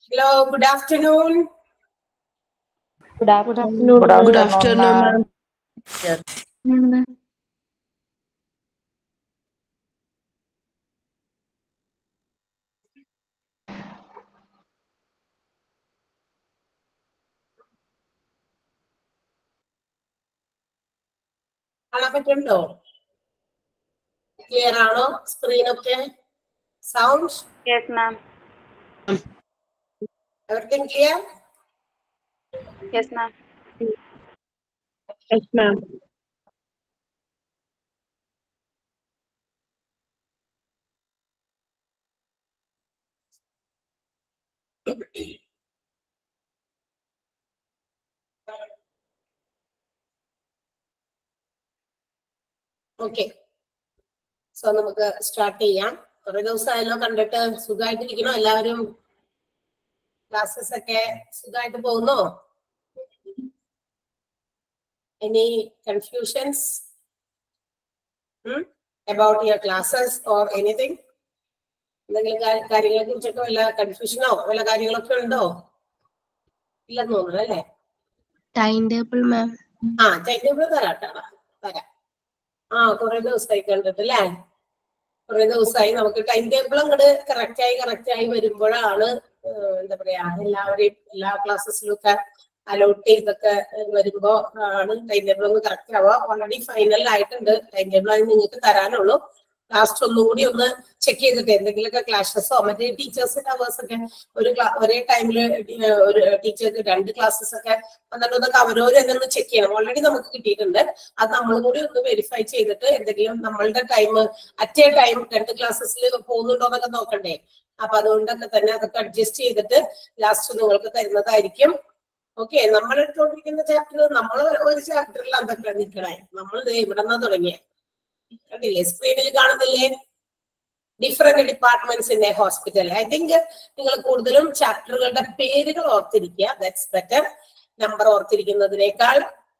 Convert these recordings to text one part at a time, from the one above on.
Hello, good afternoon. Good afternoon. Good afternoon, ma'am. കാണാൻ പറ്റുന്നുണ്ടോ clear ആണോ സ്ക്രീനൊക്കെ sound Yes, ma'am. Everything clear Yes, ma'am. Yes, ma'am. Okay so നമുക്ക് start ചെയ്യാം കുറെ ദിവസമായല്ലോ കണ്ടിട്ട് സുഖമായിട്ടിരിക്കണോ എല്ലാവരും ക്ലാസ്സസ് ഒക്കെ സുഖമായിട്ട് പോകുന്നോ any confusions about your classes or anything എന്തെങ്കിലും കാ- കാര്യങ്ങളെ കുറിച്ചൊക്കെ വല്ല കൺഫ്യൂഷനോ വല്ല കാര്യങ്ങളൊക്കെ ഉണ്ടോ ഇല്ലെന്ന് തോന്നുന്നു അല്ലേ ടൈം ടേബിൾ മാം ആ ടൈം ടേബിൾ തരാട്ടാ തരാം ആ കുറെ ദിവസമായി കണ്ടിട്ട് അല്ലേ കുറെ ദിവസമായി നമുക്ക് ടൈം ടേബിൾ അങ്ങോട്ട് കറക്റ്റ് ആയി കറക്റ്റ് ആയി വരുമ്പോഴാണ് ഏഹ്, എന്താ പറയാ എല്ലാവരെയും എല്ലാ ക്ലാസ്സസിലും ഒക്കെ അലോട്ട് ചെയ്തൊക്കെ ഏഹ്, വരുമ്പോ ആണ് ടൈം ടേബിൾ ഒന്ന് കറക്റ്റ് ആവുക ഓൾറെഡി ഫൈനൽ ആയിട്ടുണ്ട് ടൈം ടേബിൾ ആയി നിങ്ങൾക്ക് തരാനുള്ളൂ ലാസ്റ്റ് ഒന്നും കൂടി ഒന്ന് ചെക്ക് ചെയ്തിട്ട് എന്തെങ്കിലുമൊക്കെ ക്ലാഷസോ മറ്റേ ടീച്ചേഴ്സിന്റെ അവേഴ്സ് ഒക്കെ ഒരു ക്ലാ- ഒരേ ടൈമിൽ ഒരു ടീച്ചർക്ക് രണ്ട് ക്ലാസ്സസ് ഒക്കെ എന്നിട്ട് ഒന്ന് അവരോര് എന്നൊന്ന് ചെക്ക് ചെയ്യണം ഓൾറെഡി നമുക്ക് കിട്ടിയിട്ടുണ്ട് അത് നമ്മളും കൂടി ഒന്ന് വെരിഫൈ ചെയ്തിട്ട് എന്തെങ്കിലും നമ്മളുടെ ടൈം അറ്റ് എ ടൈം രണ്ട് ക്ലാസ്സസിൽ പോകുന്നുണ്ടോ എന്നൊക്കെ നോക്കണ്ടേ അപ്പൊ അതുകൊണ്ടൊക്കെ തന്നെ അതൊക്കെ അഡ്ജസ്റ്റ് ചെയ്തിട്ട് ലാസ്റ്റ് നിങ്ങൾക്ക് തരുന്നതായിരിക്കും ഓക്കെ നമ്മൾ എടുത്തോണ്ടിരിക്കുന്ന ചാപ്റ്റർ നമ്മൾ ഒരു ചാപ്റ്ററിൽ അതൊക്കെ നിൽക്കണേ നമ്മൾ ഇവിടെ നിന്ന് തുടങ്ങിയ കണ്ടില്ലേ സ്ക്രീനിൽ കാണുന്നില്ലേ different departments in a hospital I think നിങ്ങൾ കൂടുതലും ചാപ്റ്ററുകളുടെ പേരുകൾ ഓർത്തിരിക്കുക ദാറ്റ്സ് ബെറ്റർ നമ്പർ ഓർത്തിരിക്കുന്നതിനേക്കാൾ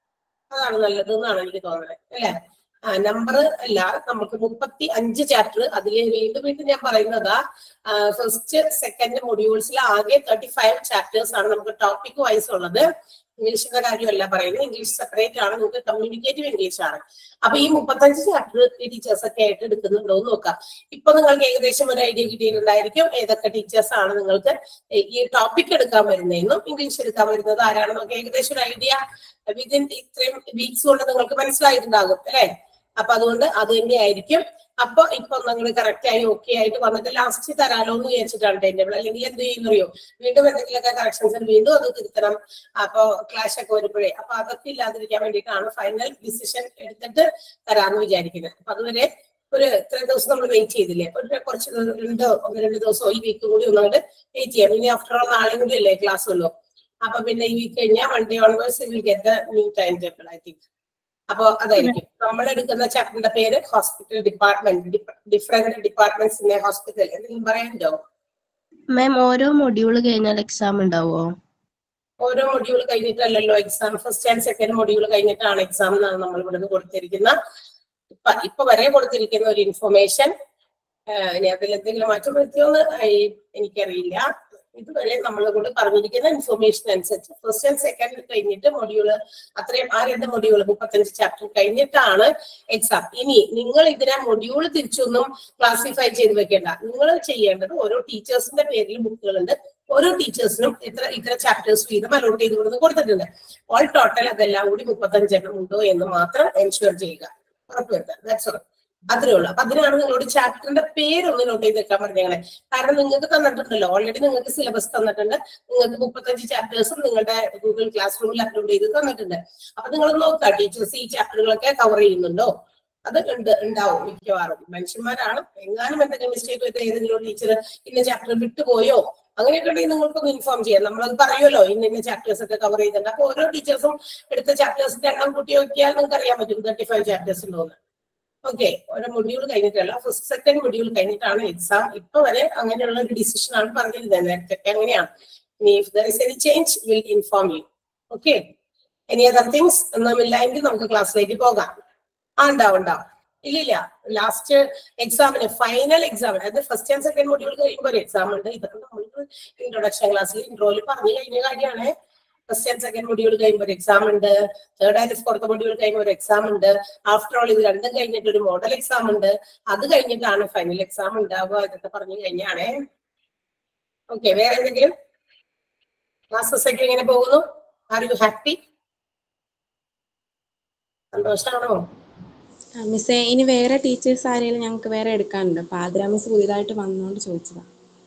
അതാണ് നല്ലത് എന്നാണ് എനിക്ക് തോന്നുന്നത് അല്ലെ ആ നമ്പർ അല്ല നമുക്ക് മുപ്പത്തി അഞ്ച് ചാപ്റ്റർ അതിൽ വീണ്ടും വീണ്ടും ഞാൻ പറയുന്നതാ ഫസ്റ്റ് സെക്കൻഡ് മൊഡ്യൂൾസിൽ ആകെ തേർട്ടി ഫൈവ് ചാപ്റ്റേഴ്സ് ആണ് നമുക്ക് ടോപ്പിക് വൈസ് ഉള്ളത് ഇംഗ്ലീഷിന്റെ കാര്യമല്ല പറയുന്നത് ഇംഗ്ലീഷ് സെപ്പറേറ്റ് ആണ് നിങ്ങൾക്ക് കമ്മ്യൂണിക്കേറ്റീവ് ഇംഗ്ലീഷ് ആണ് അപ്പൊ ഈ മുപ്പത്തഞ്ച് ചാപ്റ്റർ ടീച്ചേഴ്സ് ഒക്കെ ആയിട്ട് എടുക്കുന്നുണ്ടോ എന്ന് നോക്കാം ഇപ്പൊ നിങ്ങൾക്ക് ഏകദേശം ഒരു ഐഡിയ കിട്ടിയിട്ടുണ്ടായിരിക്കും ഏതൊക്കെ ടീച്ചേഴ്സ് ആണ് നിങ്ങൾക്ക് ഈ ടോപ്പിക് എടുക്കാൻ വരുന്നതെന്നും ഇംഗ്ലീഷ് എടുക്കാൻ വരുന്നത് ആരാണെന്നൊക്കെ ഏകദേശം ഒരു ഐഡിയ വിതിൻ ഇത്രയും വീക്സ് കൊണ്ട് നിങ്ങൾക്ക് മനസ്സിലായിട്ടുണ്ടാകും അല്ലെ അപ്പൊ അതുകൊണ്ട് അത് തന്നെയായിരിക്കും അപ്പൊ ഇപ്പൊ നിങ്ങൾ കറക്റ്റ് ആയി ഓക്കെ ആയിട്ട് വന്നിട്ട് ലാസ്റ്റ് തരാലോ എന്ന് വിചാരിച്ചിട്ടാണ് ടൈം ടേബിൾ അല്ലെങ്കിൽ എന്ത് ചെയ്യുന്നറിയോ വീണ്ടും എന്തെങ്കിലുമൊക്കെ കറക്ഷൻസ് വീണ്ടും അത് തിരുത്തണം അപ്പൊ ക്ലാഷ് ഒക്കെ വരുമ്പോഴേ അപ്പൊ അതൊക്കെ ഇല്ലാതിരിക്കാൻ വേണ്ടിയിട്ടാണ് ഫൈനൽ ഡിസിഷൻ എടുത്തിട്ട് തരാന്ന് വിചാരിക്കുന്നത് അപ്പൊ അതുവരെ ഒരു ഇത്രയും ദിവസം നമ്മൾ വെയിറ്റ് ചെയ്തില്ലേ അപ്പൊ ഒരു കുറച്ച് ദിവ- രണ്ട് ഒന്ന് രണ്ട് ദിവസം ഈ വീക്ക് കൂടി ഒന്നുകൊണ്ട് വെയിറ്റ് ചെയ്യാം ഇനി ആഫ്റ്റർ ഓൾ നാളെ കൂടി അല്ലേ ക്ലാസ് ഉള്ളൂ അപ്പൊ പിന്നെ ഈ വീക്ക് കഴിഞ്ഞാൽ one day onwards will get the new time table I think അപ്പൊ അതായിരിക്കും നമ്മൾ എടുക്കുന്ന ചാപ്റ്ററിന്റെ പേര് hospital department different departments in hospital എന്തെങ്കിലും പറയാനുണ്ടോ മാം ഓരോ മൊഡ്യൂൾ കഴിഞ്ഞാൽ എക്സാം ഉണ്ടാവോ ഓരോ മൊഡ്യൂൾ കഴിഞ്ഞിട്ടല്ലല്ലോ exam first and second module കഴിഞ്ഞിട്ടാണ് എക്സാം എന്നാണ് നമ്മൾ ഇവിടുന്ന് കൊടുത്തിരിക്കുന്ന ഇപ്പൊ ഇപ്പൊ വരെ കൊടുത്തിരിക്കുന്ന ഒരു ഇൻഫർമേഷൻ ഇനി അതിൽ എന്തെങ്കിലും മാറ്റം വരുത്തിയോന്ന് ഐ- എനിക്കറിയില്ല ഇതുവരെ നമ്മളെ കൂടെ പറഞ്ഞിരിക്കുന്ന ഇൻഫർമേഷൻ അനുസരിച്ച് ഫസ്റ്റ് ആൻഡ് സെക്കൻഡ് കഴിഞ്ഞിട്ട് മൊഡ്യൂള് അത്രയും ആ രണ്ട് മൊഡ്യൂൾ മുപ്പത്തഞ്ച് ചാപ്റ്റർ കഴിഞ്ഞിട്ടാണ് എക്സാം ഇനി നിങ്ങൾ ഇതിനെ മൊഡ്യൂൾ തിരിച്ചൊന്നും ക്ലാസിഫൈ ചെയ്ത് വെക്കേണ്ട നിങ്ങൾ ചെയ്യേണ്ടത് ഓരോ ടീച്ചേഴ്സിന്റെ പേരിൽ ബുക്കുകളുണ്ട് ഓരോ ടീച്ചേഴ്സിനും ഇത്ര ഇത്ര ചാപ്റ്റേഴ്സ് വീതം അലോട്ട് ചെയ്ത് കൊടുത്ത് കൊടുത്തിട്ടുണ്ട് ഓൾ ടോട്ടൽ അതെല്ലാം കൂടി മുപ്പത്തഞ്ചെണ്ണം ഉണ്ടോ എന്ന് മാത്രം എൻഷുർ ചെയ്യുക ഉറപ്പുവരുത്തുക ദാറ്റ്സ് ഓൾ അത്രേ ഉള്ളൂ അപ്പൊ അതിനാണ് നിങ്ങളോട് ചാപ്റ്ററിന്റെ പേരൊന്ന് നോട്ട് ചെയ്ത് വെക്കാൻ പറഞ്ഞത് കാരണം നിങ്ങൾക്ക് തന്നിട്ടുണ്ടല്ലോ ഓൾറെഡി നിങ്ങൾക്ക് സിലബസ് തന്നിട്ടുണ്ട് നിങ്ങൾക്ക് മുപ്പത്തഞ്ച് ചാപ്റ്റേഴ്സും നിങ്ങളുടെ ഗൂഗിൾ ക്ലാസ് റൂമിൽ അപ്ലോഡ് ചെയ്ത് തന്നിട്ടുണ്ട് അപ്പൊ നിങ്ങൾ നോക്കുക ടീച്ചേഴ്സ് ഈ ചാപ്റ്ററുകളൊക്കെ കവർ ചെയ്യുന്നുണ്ടോ അത് ഉണ്ട് ഉണ്ടാവും മിക്കവാറും മനുഷ്യന്മാരാണ് എങ്ങാനും എന്തെങ്കിലും മിസ്റ്റേക്ക് വരുന്ന ഏതെങ്കിലും ടീച്ചർ ഇന്ന ചാപ്റ്റർ വിട്ടുപോയോ അങ്ങനെയൊക്കെ ഉണ്ടെങ്കിൽ നിങ്ങൾക്കൊന്ന് ഇൻഫോം ചെയ്യാം നമ്മളത് പറയുമല്ലോ ഇന്ന ഇന്ന ചാപ്റ്റേഴ്സ് ഒക്കെ കവർ ചെയ്തിട്ടുണ്ട് അപ്പൊ ഓരോ ടീച്ചേഴ്സും എടുത്ത ചാപ്റ്റേഴ്സിന്റെ എണ്ണം കൂട്ടി നോക്കിയാൽ നിങ്ങൾക്ക് അറിയാൻ പറ്റും തേർട്ടി ഫൈവ് ചാപ്റ്റേഴ്സ് ഉണ്ടോന്ന് ഓക്കെ ഓരോ മൊഡ്യൂൾ കഴിഞ്ഞിട്ടല്ല ഫസ്റ്റ് സെക്കൻഡ് മൊഡ്യൂൾ കഴിഞ്ഞിട്ടാണ് എക്സാം ഇപ്പൊ വരെ അങ്ങനെയുള്ള ഒരു ഡിസിഷൻ ആണ് പറഞ്ഞിരുന്നത് നേരത്തെ അങ്ങനെയാണ് ഇനി if there is any change will inform you okay any other things ഒന്നുമില്ലെങ്കിൽ നമുക്ക് ക്ലാസ്സിലേക്ക് പോകാം ആ ഉണ്ടാവും ഉണ്ടാവും ഇല്ലില്ല ലാസ്റ്റ് എക്സാമിന് ഫൈനൽ എക്സാമിന് അതായത് ഫസ്റ്റ് ആൻഡ് സെക്കൻഡ് മൊഡ്യൂൾ കഴിയുമ്പോൾ ഒരു എക്സാം ഉണ്ട് ഇതൊക്കെ നമ്മൾക്ക് ഇൻട്രൊഡക്ഷൻ ക്ലാസ്സിൽ ഇൻട്രോയിൽ പറഞ്ഞു കഴിഞ്ഞ കാര്യമാണ് ഫസ്റ്റ് ആൻഡ് സെക്കൻഡ് മൊഡ്യൂൾ കഴിയുമ്പോൾ ഒരു എക്സാം ഉണ്ട് തേർഡ് ആൻഡ് ഫോർത്ത് മൊഡ്യൂൾ കഴിയുമ്പോൾ ഒരു എക്സാം ഉണ്ട് ആഫ്റ്റർ ഓൾ ഇത് രണ്ടും കഴിഞ്ഞിട്ട് ഒരു മോഡൽ എക്സാം ഉണ്ട് അത് കഴിഞ്ഞിട്ടാണ് ഫൈനൽ എക്സാം ഉണ്ടാവുക ഇതൊക്കെ പറഞ്ഞു കഴിഞ്ഞാണേ ഓക്കെ വേറെ എന്തെങ്കിലും ക്ലാസ്സസ് ഒക്കെ എങ്ങനെ പോകുന്നു ആർ യു ഹാപ്പി സന്തോഷാണോ മിസ്സേ ഇനി വേറെ ടീച്ചേഴ്സ് ആരെങ്കിലും ഞങ്ങൾക്ക് വേറെ എടുക്കാനുണ്ട് അപ്പൊ ആദ്ര മിസ് പുതിയതായിട്ട് വന്നോണ്ട് ചോദിച്ചതാ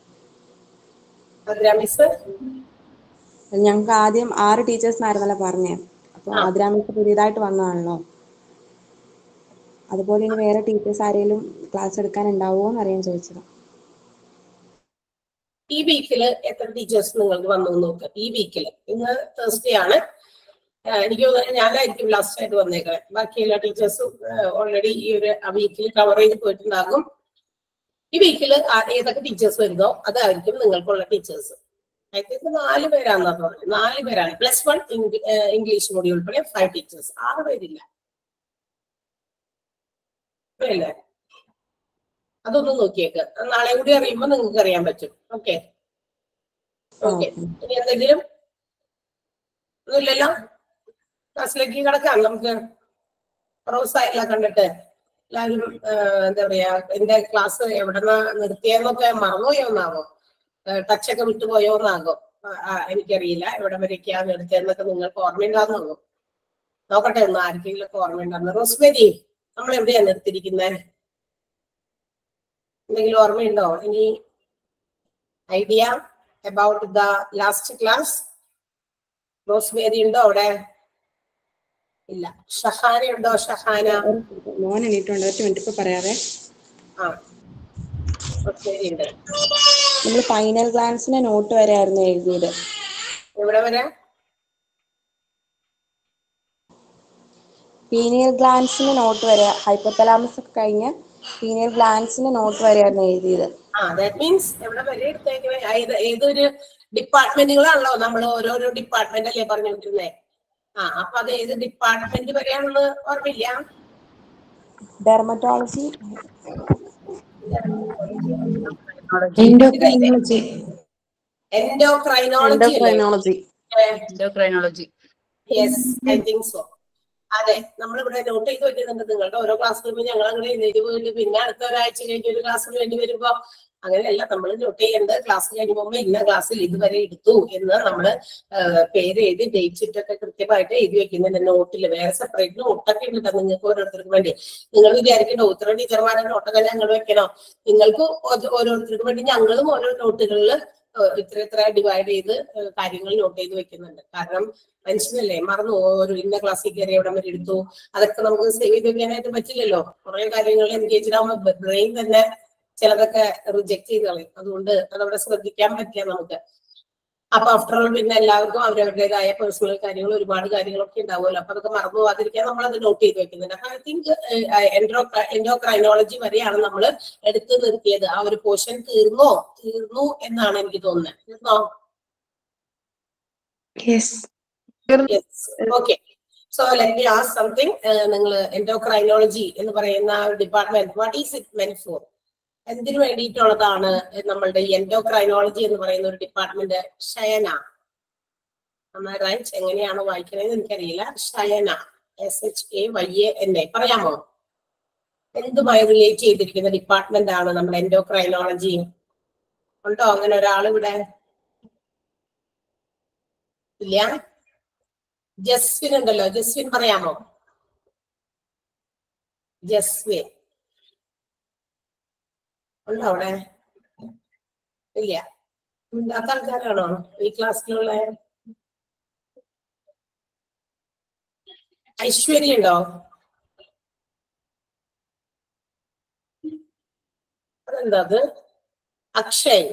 ആതിര മിസ് ഞങ്ങൾക്ക് ആദ്യം ആറ് ടീച്ചേഴ്സിനായിരുന്നല്ലോ പറഞ്ഞേ അപ്പൊ ആ. ആദ്ര മിസ് പുതിയതായിട്ട് വന്നതാണല്ലോ അതുപോലെ ഇനി വേറെ ടീച്ചേഴ്സ് ആരെങ്കിലും ക്ലാസ് എടുക്കാൻ ഉണ്ടാവുമോ എന്ന് അറിയാൻ ചോദിച്ചതാ ഈ വീക്കില് എത്ര ടീച്ചേഴ്സ് നിങ്ങൾക്ക് വന്നു എന്ന് നോക്കുക ഈ വീക്കില് ഇന്ന് തേഴ്സ്ഡേ ആണ് ആ, എനിക്ക് തോന്നുന്നത് ഞാനായിരിക്കും ലാസ്റ്റ് ആയിട്ട് വന്നേക്കാൻ ബാക്കി എല്ലാ ടീച്ചേഴ്സും ഓൾറെഡി ഈ ഒരു വീക്കിൽ കവർ ചെയ്ത് പോയിട്ടുണ്ടാകും ഈ വീക്കില് ഏതൊക്കെ ടീച്ചേഴ്സ് വരുന്നോ അതായിരിക്കും നിങ്ങൾക്കുള്ള ടീച്ചേഴ്സ് ഐ തിങ്ക് നാല് പേരാണെന്നാ പറഞ്ഞത് നാല് പേരാണ് പ്ലസ് വൺ ഇംഗ്ലീഷ് മൊഡ്യൂൾ ഉൾപ്പെടെ ഫൈവ് ടീച്ചേഴ്സ് ആറ് പേരില്ല അല്ലേ അതൊന്ന് നോക്കിയേക്ക് നാളെ കൂടി അറിയുമ്പോൾ നിങ്ങൾക്ക് അറിയാൻ പറ്റും ഓക്കെ ഓക്കെ ഇനി എന്തെങ്കിലും ഒന്നുമില്ലല്ലോ ക്ലാസ്സിലേക്ക് കിടക്കാം നമുക്ക് പ്രോത്സാഹില്ല കണ്ടിട്ട് എല്ലാവരും ആ, എന്താ പറയാ എന്റെ ക്ലാസ് എവിടെന്നാ നിർത്തിയെന്നൊക്കെ മറന്നുപോയോ എന്നാവോ ടച്ചൊക്കെ വിട്ടുപോയോ എന്നാകോ ആ, ആ, എനിക്കറിയില്ല എവിടെ വരെയൊക്കെയാ നിർത്തിയെന്നൊക്കെ നിങ്ങൾക്ക് ഓർമ്മയുണ്ടാകുന്നു നോക്കട്ടെ ഒന്ന് ആർക്കെങ്കിലും ഒക്കെ ഓർമ്മയുണ്ടാകുന്നു റോസ്മേരി നമ്മൾ എവിടെയാ നിർത്തിയിരിക്കുന്നത് എന്തെങ്കിലും ഓർമ്മയുണ്ടോ ഇനി idea about the last class Rosemary ഉണ്ടോ അവിടെ ഇല്ല ഷഹാന ഉണ്ടോ ഷഹാന മോൻ എണീറ്റുണ്ട് ഒറ്റ മിനിറ്റ് ഇപ്പൊ പറയാവേ ആ റോസ്മേരി ഉണ്ട് നമ്മൾ ഫൈനൽ ഗ്ലാൻസിന്റെ നോട്ട് വരെ ആയിരുന്നു എഴുതിയത് എവിടെ വരെ പീനിയൽ ഗ്ലാൻസിന്റെ നോട്ട് വരെ ഹൈപ്പോതലാമസ് ഒക്കെ കഴിഞ്ഞ് പീനിയൽ ഗ്ലാൻസിന്റെ നോട്ട് വരെയായിരുന്നു എഴുതിയത് ആ ദാറ്റ് മീൻസ് എവിടെ വരെ എടുത്തേക്കണേ ഏത് ഏതൊരു ഡിപ്പാർട്ട്മെന്റുകളാണല്ലോ നമ്മൾ ഓരോരോ ഡിപ്പാർട്ട്മെന്റ് അല്ലേ പറഞ്ഞുകൊണ്ടിരുന്നേ ആ അപ്പൊ അത് ഏത് ഡിപ്പാർട്ട്മെന്റ് വരെയാണെന്ന് ഓർമ്മയില്ല dermatology Endocrinology. Endocrinology endocrinology Endocrinology. Yes I think so അതെ നമ്മളിവിടെ നോട്ട് ചെയ്ത് വെക്കുന്നുണ്ട് നിങ്ങളുടെ ഓരോ ക്ലാസ് കഴിയുമ്പോൾ ഞങ്ങൾ അങ്ങനെ എഴുതി പോയിട്ട് പിന്നെ അടുത്ത ഒരാഴ്ച കഴിഞ്ഞ് ഒരു ക്ലാസ്സിന് വേണ്ടി വരുമ്പോ അങ്ങനെയല്ല നമ്മൾ നോട്ട് ചെയ്യേണ്ടത് ക്ലാസ് കഴിയുമ്പോൾ ഇന്ന ക്ലാസ്സിൽ ഇതുവരെ എടുത്തു എന്ന് നമ്മൾ പേര് എഴുതി ഡേറ്റ് ഇട്ടൊക്കെ കൃത്യമായിട്ട് എഴുതി വെക്കുന്നുണ്ട് നോട്ടിൽ വേറെ സെപ്പറേറ്റ് നോട്ടൊക്കെ ഉണ്ട് കേട്ടോ നിങ്ങൾക്ക് ഓരോരുത്തർക്കും വേണ്ടി നിങ്ങൾ വിചാരിക്കണ്ടോ ഉത്തര ടീച്ചർമാരുടെ നോട്ടൊക്കെ ഞങ്ങൾ വെക്കണോ നിങ്ങൾക്ക് ഓ- ഓരോരുത്തർക്കും വേണ്ടി ഞങ്ങളും ഓരോ നോട്ടുകളിൽ ഇത്ര ഇത്ര ഡിവൈഡ് ചെയ്ത് ഏഹ് കാര്യങ്ങൾ നോട്ട് ചെയ്ത് വെക്കുന്നുണ്ട് കാരണം മനുഷ്യനല്ലേ മറന്നു പോകും. ഒരു ഇന്ന ക്ലാസ്സിൽ കയറി എവിടെ വരെ എടുത്തു അതൊക്കെ നമുക്ക് സേവ് ചെയ്ത് വെക്കാനായിട്ട് പറ്റില്ലല്ലോ കുറെ കാര്യങ്ങൾ എൻഗേജ് ആകുമ്പോൾ ബ്രെയിൻ തന്നെ ചിലതൊക്കെ റിജക്ട് ചെയ്ത് കളയും അതുകൊണ്ട് അതവിടെ ശ്രദ്ധിക്കാൻ പറ്റില്ല നമുക്ക് അപ്പൊ ആഫ്റ്റർ ഓൾ പിന്നെ എല്ലാവർക്കും അവരവരുടേതായ പേഴ്സണൽ കാര്യങ്ങൾ ഒരുപാട് കാര്യങ്ങളൊക്കെ ഉണ്ടാവുമല്ലോ അപ്പൊ അതൊക്കെ മറന്നു പോകാതിരിക്കാൻ നമ്മൾ അത് നോട്ട് ചെയ്ത് വെക്കുന്നുണ്ട് ഐ തിങ്ക് എൻഡോ എൻഡോക്രൈനോളജി വരെയാണ് നമ്മൾ എടുത്തു നിർത്തിയത് ആ ഒരു പോർഷൻ തീർന്നോ തീർന്നു എന്നാണ് എനിക്ക് തോന്നുന്നത് തീർന്നോ yes okay so let me ask something നിങ്ങൾ എൻഡോക്രൈനോളജി എന്ന് പറയുന്ന ആ ഒരു department what is it meant for എന്തിനു വേണ്ടിയിട്ടുള്ളതാണ് നമ്മളുടെ ഈ എൻഡോക്രൈനോളജി എന്ന് പറയുന്ന ഒരു ഡിപ്പാർട്ട്മെന്റ് ഷയന റൈറ്റ് എങ്ങനെയാണ് വായിക്കണതെന്ന് എനിക്കറിയില്ല ഷയന S H A Y A N A പറയാമോ എന്തുമായി റിലേറ്റ് ചെയ്തിരിക്കുന്ന ഡിപ്പാർട്ട്മെന്റ് ആണ് നമ്മുടെ എൻഡോക്രൈനോളജി ഉണ്ടോ അങ്ങനെ ഒരാൾ ഇവിടെ ഇല്ല ജസ്വിൻ ഉണ്ടല്ലോ ജസ്വിൻ പറയാമോ ജസ്വിൻ ഉണ്ടോ അവിടെ ഇല്ല ഉണ്ടാത്ത ആൾക്കാരാണോ ഈ ക്ലാസ്സിലുള്ള ഐശ്വര്യ ഉണ്ടോ അതെന്താ അത് അക്ഷയ്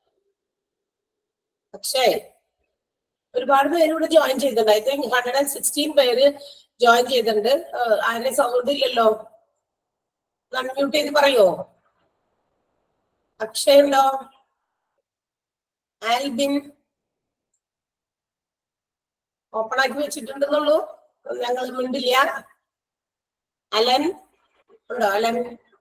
അക്ഷയ് ഒരുപാട് പേര് ഇവിടെ ജോയിൻ ചെയ്തിട്ടുണ്ട് I think hundred and sixteen പേര് ജോയിൻ ചെയ്തിട്ടുണ്ട് ഏഹ് ആരുടെ സൗണ്ട് ഇല്ലല്ലോ അൺമ്യൂട്ട് ചെയ്ത് പറയോ അക്ഷയ് ഉണ്ടോ ആൽബിൻ ഓപ്പൺ ആക്കി വെച്ചിട്ടുണ്ടെന്നുള്ളൂ ഞങ്ങൾ മിണ്ടില്ല അലൻ ഉണ്ടോ അല്ലെ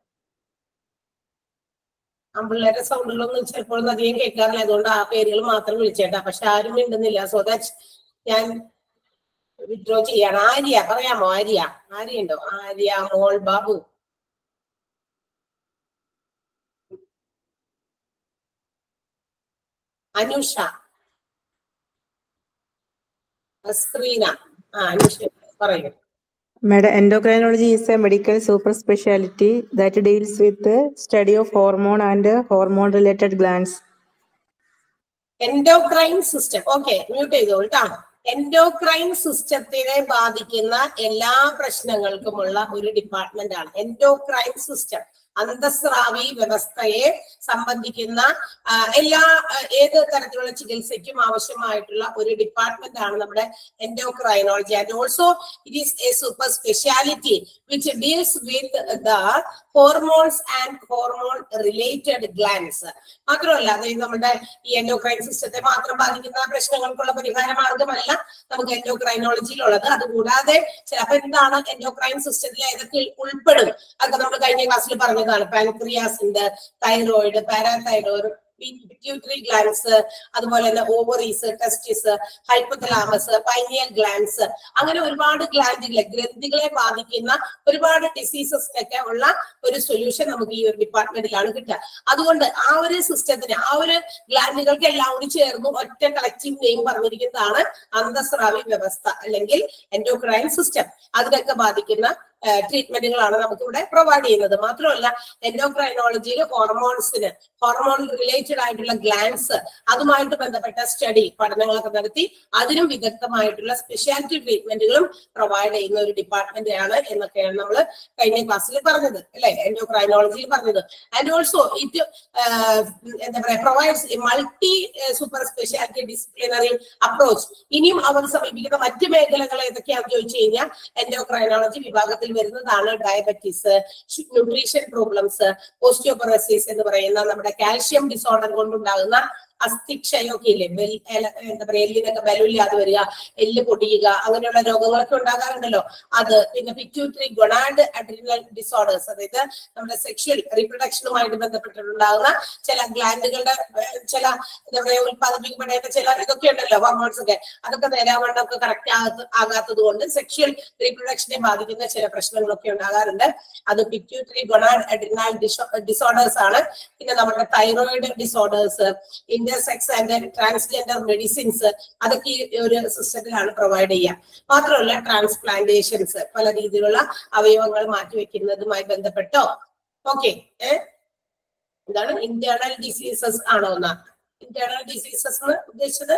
ആമ്പിള്ളേരുടെ സൗണ്ടുകളൊന്നും ചിലപ്പോൾ അധികം കേൾക്കാറില്ല അതുകൊണ്ട് ആ പേരുകൾ മാത്രം വിളിച്ചേട്ടാ പക്ഷെ ആരും മിണ്ടുന്നില്ല സോ ദാറ്റ് ഞാൻ വിഡ്രോ ചെയ്യാണ് ആര്യ പറയാമോ ആര്യ ആര്യ ഉണ്ടോ ആര്യ മോൾ ബാബു അനുഷ അസ്ത്രീന ആ അനുഷ പറയൂ Madam, endocrinology is a medical super specialty that deals with the study of hormone and hormone related glands. Endocrine system okay mute ചെയ്തോളൂ കേട്ടോ എൻഡോക്രൈൻ സിസ്റ്റത്തിനെ ബാധിക്കുന്ന എല്ലാ പ്രശ്നങ്ങൾക്കുമുള്ള ഒരു ഡിപ്പാർട്ട്മെന്റ് ആണ് എൻഡോക്രൈൻ സിസ്റ്റം അന്തസ്രാവി വ്യവസ്ഥയെ സംബന്ധിക്കുന്ന ആ, എല്ലാ ആ, ഏത് തരത്തിലുള്ള ചികിത്സയ്ക്കും ആവശ്യമായിട്ടുള്ള ഒരു ഡിപ്പാർട്ട്മെന്റ് ആണ് നമ്മുടെ endocrinology and also it is a super speciality which deals with the hormones and hormone related glands മാത്രമല്ല അതായത് നമ്മുടെ ഈ എൻഡോക്രൈൻ സിസ്റ്റത്തെ മാത്രം ബാധിക്കുന്ന പ്രശ്നങ്ങൾക്കുള്ള പരിഹാര മാർഗമല്ല നമുക്ക് എൻഡോക്രൈനോളജിയിലുള്ളത് അതുകൂടാതെ ചിലപ്പോൾ എന്താണ് എൻഡോക്രൈൻ സിസ്റ്റത്തിൽ ഏതൊക്കെ ഉൾപ്പെടും അതൊക്കെ നമ്മൾ കഴിഞ്ഞ ക്ലാസ്സിൽ പറഞ്ഞതാണ് പാൻക്രിയാസ് ഉണ്ട് തൈറോയിഡ് പാരാതൈറോയിഡ് പിറ്റ്യൂട്ടറി ഗ്ലാൻസ് അതുപോലെ തന്നെ ovaries testis hypothalamus pineal glands അങ്ങനെ ഒരുപാട് ഗ്ലാൻഡുകളെ ഗ്രന്ഥികളെ ബാധിക്കുന്ന ഒരുപാട് ഡിസീസസിനൊക്കെ ഉള്ള ഒരു സൊല്യൂഷൻ നമുക്ക് ഈ ഒരു ഡിപ്പാർട്ട്മെന്റിലാണ് കിട്ടുക അതുകൊണ്ട് ആ ഒരു സിസ്റ്റത്തിന് ആ ഒരു ഗ്ലാൻഡുകൾക്ക് എല്ലാം കൂടി ചേർന്ന് ഒറ്റ കളക്റ്റീവ് നെയിം പറഞ്ഞിരിക്കുന്നതാണ് അന്തസ്രാവി വ്യവസ്ഥ അല്ലെങ്കിൽ എൻഡോക്രൈൻ സിസ്റ്റം അതിനൊക്കെ ബാധിക്കുന്ന ട്രീറ്റ്മെന്റുകളാണ് നമുക്ക് ഇവിടെ പ്രൊവൈഡ് ചെയ്യുന്നത് മാത്രമല്ല എൻഡോക്രൈനോളജിയിൽ ഹോർമോൺസിന് ഹോർമോൺ റിലേറ്റഡ് ആയിട്ടുള്ള ഗ്ലാൻസ് അതുമായിട്ട് ബന്ധപ്പെട്ട സ്റ്റഡി പഠനങ്ങളൊക്കെ നടത്തി അതിനും വിദഗ്ധമായിട്ടുള്ള സ്പെഷ്യാലിറ്റി ട്രീറ്റ്മെന്റുകളും പ്രൊവൈഡ് ചെയ്യുന്ന ഒരു ഡിപ്പാർട്ട്മെന്റ് ആണ് എന്നൊക്കെയാണ് നമ്മൾ കഴിഞ്ഞ ക്ലാസ്സിൽ പറഞ്ഞത് അല്ലെ എൻഡോക്രൈനോളജിയിൽ പറഞ്ഞത് ആൻഡ് ഓൾസോ ഇറ്റ് എന്താ പറയാ provides multi super speciality disciplinary approach ഇനിയും അവർ സമീപിക്കുന്ന മറ്റ് മേഖലകൾ ഏതൊക്കെയാണെന്ന് ചോദിച്ചു കഴിഞ്ഞാൽ എൻഡോക്രൈനോളജി വിഭാഗത്തിൽ വരുന്നതാണ് ഡയബറ്റീസ് ന്യൂട്രീഷൻ പ്രോബ്ലംസ് ഓസ്റ്റിയോപൊറോസിസ് എന്ന് പറയുന്ന നമ്മുടെ കാൽഷ്യം ഡിസോർഡർ കൊണ്ടുണ്ടാകുന്ന അസ്ഥിക്ഷയമൊക്കെ ഇല്ലേ ബെൽ എല- എന്താ പറയാ എല്ലിനൊക്കെ ബലമില്ലാതെ വരിക എല്ല് പൊടിയുക അങ്ങനെയുള്ള രോഗങ്ങളൊക്കെ ഉണ്ടാകാറുണ്ടല്ലോ അത് പിന്നെ പിറ്റ്യൂട്ടറി ഗൊണാഡ് അഡ്രിനൽ ഡിസോർഡേഴ്സ് അതായത് നമ്മുടെ സെക്ഷൽ റീപ്രൊഡക്ഷനുമായിട്ട് ബന്ധപ്പെട്ടിട്ടുണ്ടാകുന്ന ചില ഗ്ലാൻഡുകളുടെ ഏഹ്, ചില എന്താ പറയാ ഉത്പാദിപ്പിക്കപ്പെടേണ്ട ചില ഇതൊക്കെ ഉണ്ടല്ലോ ഹോർമോൺസ് ഒക്കെ അതൊക്കെ നേരാവണ്ണമൊക്കെ കറക്റ്റ് ആകാത്തത് കൊണ്ട് സെക്ഷൽ റീപ്രൊഡക്ഷനെ ബാധിക്കുന്ന ചില പ്രശ്നങ്ങളൊക്കെ ഉണ്ടാകാറുണ്ട് അത് പിറ്റ്യൂട്ടറി ഗൊണാഡ് അഡ്രിനൽ ഡിസോർഡേഴ്സ് ആണ് പിന്നെ നമ്മുടെ thyroid disorders intersex and transgender medicines അതൊക്കെ ഈ ഒരു സിസ്റ്റത്തിലാണ് പ്രൊവൈഡ് ചെയ്യുക മാത്രമല്ല ട്രാൻസ്പ്ലാന്റേഷൻസ് പല രീതിയിലുള്ള അവയവങ്ങൾ മാറ്റിവെക്കുന്നതുമായി ബന്ധപ്പെട്ടോ ഓക്കെ എന്താണ് ഇന്റേണൽ ഡിസീസസ് ആണോ എന്നാ ഇന്റേണൽ ഡിസീസസ് എന്ന് ഉദ്ദേശിച്ചത്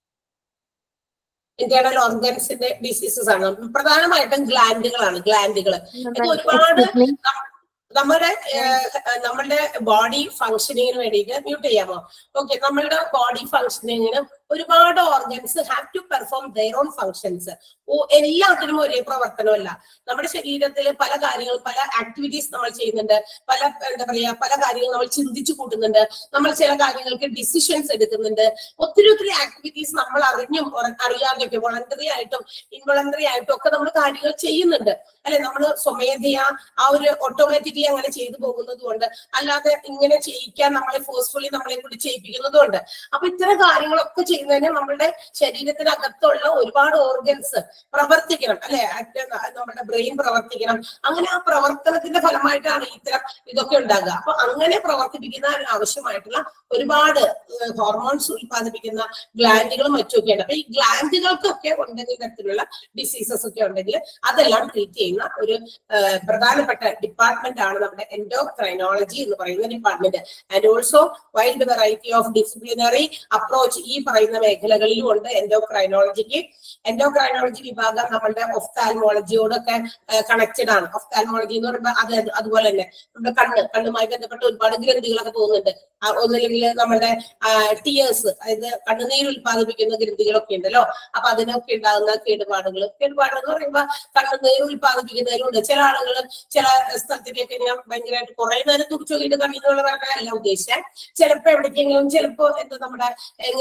ഇന്റേണൽ ഓർഗൻസിന്റെ ഡിസീസസ് ആണ് പ്രധാനമായിട്ടും ഗ്ലാൻഡുകളാണ് ഗ്ലാൻഡുകൾ ഇത് ഒരുപാട് നം- നമ്മുടെ ഏഹ്, നമ്മളുടെ ബോഡി ഫങ്ഷനിങ്ങിന് വേണ്ടിയിട്ട് മ്യൂട്ട് ചെയ്യാമോ ഓക്കെ നമ്മളുടെ ബോഡി ഫങ്ഷനിങ്ങിന് ഒരുപാട് organs have to perform their own functions ഓ എല്ലാത്തിനും ഒരേ പ്രവർത്തനമല്ല നമ്മുടെ ശരീരത്തിൽ പല കാര്യങ്ങളും പല ആക്ടിവിറ്റീസ് നമ്മൾ ചെയ്യുന്നുണ്ട് പല എന്താ പറയാ പല കാര്യങ്ങൾ നമ്മൾ ചിന്തിച്ചു കൂട്ടുന്നുണ്ട് നമ്മൾ ചില കാര്യങ്ങൾക്ക് ഡിസിഷൻസ് എടുക്കുന്നുണ്ട് ഒത്തിരി ഒത്തിരി ആക്ടിവിറ്റീസ് നമ്മൾ അറിഞ്ഞും ഉറ- അറിയാതെയൊക്കെ വോളണ്ടറി ആയിട്ടും ഇൻവോളണ്ടറി ആയിട്ടും ഒക്കെ നമ്മൾ കാര്യങ്ങൾ ചെയ്യുന്നുണ്ട് അല്ലെ നമ്മൾ സ്വമേധയാ ആ ഒരു ഓട്ടോമാറ്റിക്കലി അങ്ങനെ ചെയ്തു പോകുന്നത് കൊണ്ട് അല്ലാതെ ഇങ്ങനെ ചെയ്യിക്കാൻ നമ്മളെ ഫോഴ്സ്ഫുള്ളി നമ്മളെ കൂടി ചെയ്യിപ്പിക്കുന്നതും ഉണ്ട് അപ്പൊ ഇത്തരം കാര്യങ്ങളൊക്കെ ചെയ്യുന്നതിന് നമ്മളുടെ ശരീരത്തിനകത്തുള്ള ഒരുപാട് ഓർഗൻസ് പ്രവർത്തിക്കണം അല്ലെ നമ്മുടെ ബ്രെയിൻ പ്രവർത്തിക്കണം അങ്ങനെ ആ പ്രവർത്തനത്തിന്റെ ഫലമായിട്ടാണ് ഇത്തരം ഇതൊക്കെ ഉണ്ടാകുക അപ്പൊ അങ്ങനെ പ്രവർത്തിപ്പിക്കുന്നതിന് ആവശ്യമായിട്ടുള്ള ഒരുപാട് ഹോർമോൺസ് ഉൽപ്പാദിപ്പിക്കുന്ന ഗ്ലാൻഡുകളും മറ്റുമൊക്കെ ഉണ്ട് അപ്പൊ ഈ ഗ്ലാൻഡുകൾക്കൊക്കെ ഉണ്ടെങ്കിൽ തരത്തിലുള്ള ഡിസീസസ് ഒക്കെ ഉണ്ടെങ്കിൽ അതെല്ലാം ട്രീറ്റ് ചെയ്യുന്ന ഒരു ആ, പ്രധാനപ്പെട്ട ഡിപ്പാർട്ട്മെന്റ് ആണ് നമ്മുടെ എൻഡോക്രൈനോളജി എന്ന് പറയുന്ന department and also wild variety of disciplinary approach ഈ പറയുന്ന മേഖലകളിലും ഉണ്ട് എൻഡോക്രൈനോളജിക്ക് എൻഡോക്രൈനോളജി വിഭാഗം നമ്മളുടെ ഒഫ്താൽമോളജിയോടൊക്കെ കണക്റ്റഡ് ആണ് ഒഫ്താൽമോളജി എന്ന് പറയുമ്പോൾ അത് അതുപോലെ തന്നെ നമ്മുടെ കണ്ണ് കണ്ണുമായി ബന്ധപ്പെട്ട് ഒരുപാട് ഗ്രന്ഥികളൊക്കെ പോകുന്നുണ്ട് ആ, ഒന്നില്ലെങ്കിൽ നമ്മുടെ ടിയേഴ്സ് അതായത് കണ്ണുനീർ ഉൽപ്പാദിപ്പിക്കുന്ന ഗ്രന്ഥികളൊക്കെ ഉണ്ടല്ലോ അപ്പൊ അതിനൊക്കെ ഉണ്ടാകുന്ന കേടുപാടുകൾ കേടുപാടുകൾ എന്ന് പറയുമ്പോൾ കണ്ണുനീർ ഉൽപ്പാദിപ്പിക്കുന്നതിലുണ്ട് ചില ആളുകൾ ചില സ്ഥലത്തിലേക്ക് ഇങ്ങനെ ഭയങ്കരമായിട്ട് കുറെ നേരം തുറച്ചു നോക്കിയിട്ട് കണ്ണീന്നുള്ള പറഞ്ഞല്ല ഉദ്ദേശിച്ചത് ചിലപ്പോ എവിടേക്കെങ്കിലും ചിലപ്പോ എന്താ നമ്മുടെ ഇങ്ങനെ നോക്കിയിരിക്കും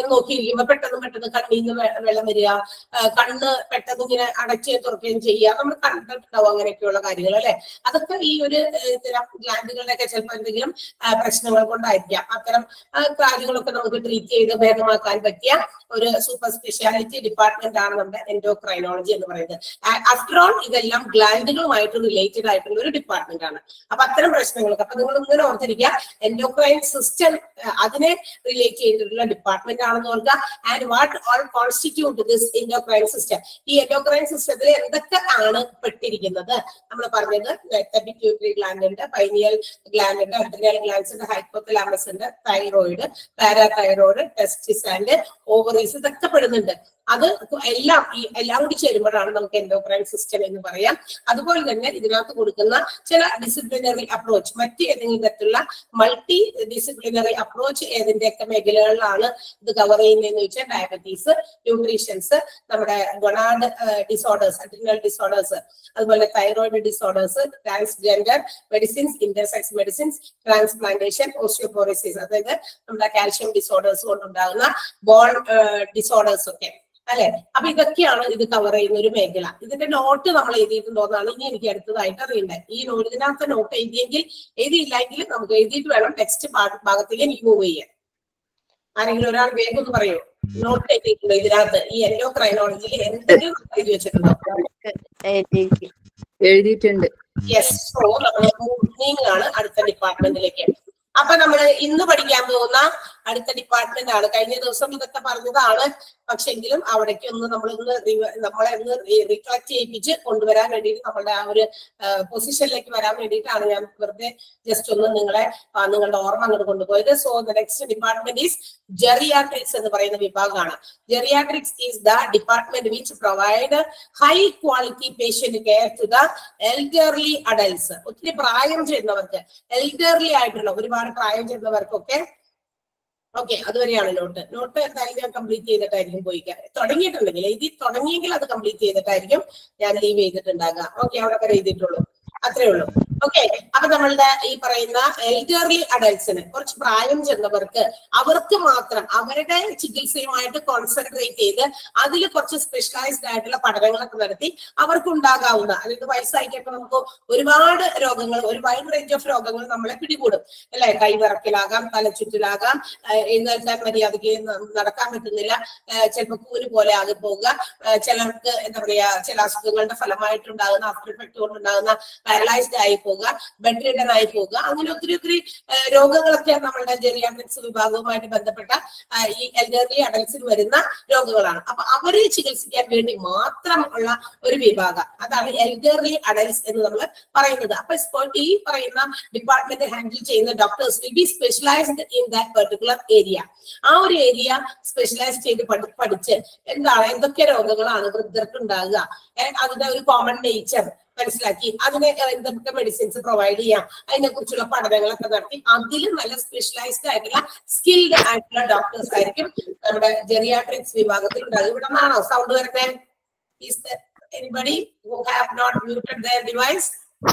ചെയ്യുമ്പോൾ പെട്ടെന്ന് പെട്ടെന്ന് കണ്ണീന്ന് വെ- വെള്ളം വരിക ആ, കണ്ണ് പെട്ടെന്ന് ഇങ്ങനെ അടച്ചുകയും തുറക്കുകയും ചെയ്യുക നമ്മൾ കണ്ടിട്ടുണ്ടാവും അങ്ങനെയൊക്കെയുള്ള കാര്യങ്ങൾ അല്ലെ അതൊക്കെ ഈ ഒരു ഏഹ്, ഇത്തരം ഗ്ലാൻഡുകളുടെ ഒക്കെ ചിലപ്പോൾ എന്തെങ്കിലും ആ, പ്രശ്നങ്ങൾ കൊണ്ടായിരിക്കാം അത്തരം ആ, കാര്യങ്ങളൊക്കെ നമുക്ക് ട്രീറ്റ് ചെയ്ത് ഭേദമാക്കാൻ പറ്റിയ ഒരു സൂപ്പർ സ്പെഷ്യാലിറ്റി ഡിപ്പാർട്ട്മെന്റ് ആണ് നമ്മുടെ എൻഡോക്രൈനോളജി എന്ന് പറയുന്നത് ആഫ്റ്റർ ഓൾ ഇതെല്ലാം ഗ്ലാൻഡുകളുമായിട്ട് റിലേറ്റഡ് ആയിട്ടുള്ള ഒരു ഡിപ്പാർട്ട്മെന്റ് ആണ് അപ്പൊ അത്തരം പ്രശ്നങ്ങളൊക്കെ അപ്പൊ നിങ്ങൾ ഇങ്ങനെ ഓർത്തിരിക്കുക എൻഡോക്രൈൻ സിസ്റ്റം അതിനെ റിലേറ്റ് ചെയ്തിട്ടുള്ള ഡിപ്പാർട്ട്മെന്റ് ആണെന്ന് ഓർക്കുക and what all constitute this endocrine system ഈ എൻഡോക്രൈൻ സിസ്റ്റത്തിൽ എന്തൊക്കെ ആണ് പെട്ടിരിക്കുന്നത് നമ്മൾ പറഞ്ഞത് പിറ്റ്യൂട്ടറി ഗ്ലാൻഡ് ഉണ്ട് പൈനിയൽ ഗ്ലാൻഡ് ഉണ്ട് അഡ്രിനൽ ഗ്ലാൻഡ്സ് ഉണ്ട് ഹൈപ്പോത്തലാമസ് ഉണ്ട് thyroid parathyroid testis and ovaries ഇതൊക്കെ പെടുന്നുണ്ട് അത് എല്ലാം ഈ എല്ലാം കൂടി ചേരുമ്പോഴാണ് നമുക്ക് എൻഡോക്രൈൻ സിസ്റ്റം എന്ന് പറയാം അതുപോലെ തന്നെ ഇതിനകത്ത് കൊടുക്കുന്ന ചില ഡിസിപ്ലിനറി അപ്രോച്ച് മറ്റ് ഏതെങ്കിലും തരത്തിലുള്ള മൾട്ടി ഡിസിപ്ലിനറി അപ്രോച്ച് ഏതിന്റെയൊക്കെ മേഖലകളിലാണ് ഇത് കവർ ചെയ്യുന്നതെന്ന് വെച്ചാൽ ഡയബറ്റീസ് ന്യൂട്രീഷൻസ് നമ്മുടെ ഗൊണാഡ് ഡിസോർഡേഴ്സ് അഡ്രിനൽ ഡിസോർഡേഴ്സ് അതുപോലെ thyroid disorders transgender medicines intersex medicines transplantation osteoporosis അതായത് നമ്മുടെ കാൽഷ്യം ഡിസോർഡേഴ്സ് കൊണ്ടുണ്ടാകുന്ന ബോൺ ഡിസോർഡേഴ്സ് ഒക്കെ അല്ലെ അപ്പൊ ഇതൊക്കെയാണ് ഇത് കവർ ചെയ്യുന്ന ഒരു മേഖല ഇതിന്റെ നോട്ട് നമ്മൾ എഴുതിയിട്ടുണ്ടോന്നാണ് ഇനി എനിക്ക് അടുത്തതായിട്ട് അറിയേണ്ടത് ഈ നോട്ട് ഇതിനകത്ത് നോട്ട് എഴുതിയെങ്കിൽ എഴുതിയില്ലെങ്കിൽ നമുക്ക് എഴുതിയിട്ട് വേണം ടെക്സ്റ്റ് ഭാഗത്തേക്ക് എനിക്ക് മൂവ് ചെയ്യാൻ ആരെങ്കിലും ഒരാൾ വേഗം ഒന്ന് പറയൂ നോട്ട് എഴുതിയിട്ടുണ്ടോ ഇതിനകത്ത് ഈ എൻഡോക്രൈനോളജിയിൽ എന്തെങ്കിലും എഴുതി വെച്ചിട്ടുണ്ടോ എഴുതിയിട്ടുണ്ട് യെസ് സോ നമ്മൾ മൂവിംഗ് ആണ് അടുത്ത ഡിപ്പാർട്ട്മെന്റിലേക്ക് അപ്പൊ നമ്മൾ ഇന്ന് പഠിക്കാൻ പോകുന്ന അടുത്ത ഡിപ്പാർട്ട്മെന്റ് ആണ് കഴിഞ്ഞ ദിവസം ഇതൊക്കെ പറഞ്ഞതാണ് പക്ഷെങ്കിലും അവിടേക്ക് ഒന്ന് നമ്മൾ ഇന്ന് റിവ- നമ്മളെ ഒന്ന് റിഫ്ലക്ട് ചെയ്യിപ്പിച്ച് കൊണ്ടുവരാൻ വേണ്ടിയിട്ട് നമ്മളുടെ ആ ഒരു പൊസിഷനിലേക്ക് വരാൻ വേണ്ടിയിട്ടാണ് ഞാൻ വെറുതെ ജസ്റ്റ് ഒന്ന് നിങ്ങളെ ആ, നിങ്ങളുടെ ഓർമ്മ അങ്ങോട്ട് കൊണ്ടുപോയത് so the next department is geriatrics എന്ന് പറയുന്ന വിഭാഗമാണ് geriatrics is the department which provide high quality patient care to the elderly adults ഒത്തിരി പ്രായം ചെയ്യുന്നവർക്ക് എൽഡർലി ആയിട്ടുള്ള ഒരുപാട് പ്രായം ചെയ്യുന്നവർക്കൊക്കെ ഓക്കെ അതുവരെയാണ് നോട്ട് നോട്ട് എന്തായാലും ഞാൻ കംപ്ലീറ്റ് ചെയ്തിട്ടായിരിക്കും പോയി തുടങ്ങിയിട്ടുണ്ടെങ്കിൽ എഴുതി തുടങ്ങിയെങ്കിൽ അത് കംപ്ലീറ്റ് ചെയ്തിട്ടായിരിക്കും ഞാൻ ലീവ് ചെയ്തിട്ടുണ്ടാകുക ഓക്കെ അവിടെ വരെ എഴുതിയിട്ടുള്ളൂ അത്രേ ഉള്ളൂ ഓക്കെ അപ്പൊ നമ്മളുടെ ഈ പറയുന്ന എൽഡർലി അഡൽട്സിന് കുറച്ച് പ്രായം ചെന്നവർക്ക് അവർക്ക് മാത്രം അവരുടെ ചികിത്സയുമായിട്ട് കോൺസെൻട്രേറ്റ് ചെയ്ത് അതിൽ കുറച്ച് സ്പെഷ്യലൈസ്ഡ് ആയിട്ടുള്ള പഠനങ്ങളൊക്കെ നടത്തി അവർക്ക് ഉണ്ടാകാവുന്ന അല്ലെങ്കിൽ വയസ്സായിട്ടൊക്കെ നമുക്ക് ഒരുപാട് രോഗങ്ങൾ ഒരു വൈഡ് റേഞ്ച് ഓഫ് രോഗങ്ങൾ നമ്മളെ പിടികൂടും അല്ലെ കൈവിറക്കലാകാം തലച്ചുറ്റലാകാം ആഹ് എഴുന്നേൽക്കാൻ മര്യാദയ്ക്ക് ന- നടക്കാൻ പറ്റുന്നില്ല ചിലപ്പോൾ കൂര് പോലെ ആകെ പോവുക ആഹ് ചിലർക്ക് എന്താ പറയാ ചില അസുഖങ്ങളുടെ ഫലമായിട്ടുണ്ടാകുന്ന ആഫ്റ്റർ എഫക്ട് കൊണ്ടുണ്ടാകുന്ന പാരലൈസ്ഡ് ആയി പോവുക ബെഡ് റിഡൻ ആയി പോവുക അങ്ങനെ ഒത്തിരി ഒത്തിരി ആഹ് രോഗങ്ങളൊക്കെ നമ്മളുടെ ജെറിയാട്രിക്സ് വിഭാഗവുമായിട്ട് ബന്ധപ്പെട്ട ആഹ് ഈ എൽഡർലി അഡൽസിൽ വരുന്ന രോഗങ്ങളാണ് അപ്പൊ അവരെ ചികിത്സിക്കാൻ വേണ്ടി മാത്രം ഉള്ള ഒരു വിഭാഗം അതാണ് എൽഡർലി അഡൽസ് എന്ന് നമ്മൾ പറയുന്നത് അപ്പൊ ഇപ്പോൾ ഈ പറയുന്ന ഡിപ്പാർട്ട്മെന്റ് ഹാൻഡിൽ ചെയ്യുന്ന doctors will be specialised in that particular area ആ ഒരു ഏരിയ സ്പെഷ്യലൈസ് ചെയ്ത് പഠി- പഠിച്ച് എന്താണ് എന്തൊക്കെ രോഗങ്ങളാണ് വൃദ്ധർക്ക് ഉണ്ടാകുക ഏഹ് അതിന്റെ ഒരു കോമൺ നേച്ചർ മനസ്സിലാക്കി അതിനെ എന്തൊക്കെ മെഡിസിൻസ് പ്രൊവൈഡ് ചെയ്യാം അതിനെ കുറിച്ചുള്ള പഠനങ്ങളൊക്കെ നടത്തി അതിലും നല്ല സ്പെഷ്യലൈസ്ഡ് ആയിട്ടുള്ള സ്കിൽഡ് ആയിട്ടുള്ള ഡോക്ടേഴ്സ് ആയിരിക്കും നമ്മുടെ ജെറിയാട്രിക്സ് വിഭാഗത്തിൽ ഉണ്ടാകും ഇവിടെ നിന്നാണോ സൗണ്ട് വരുന്നത് is anybody who have not muted their device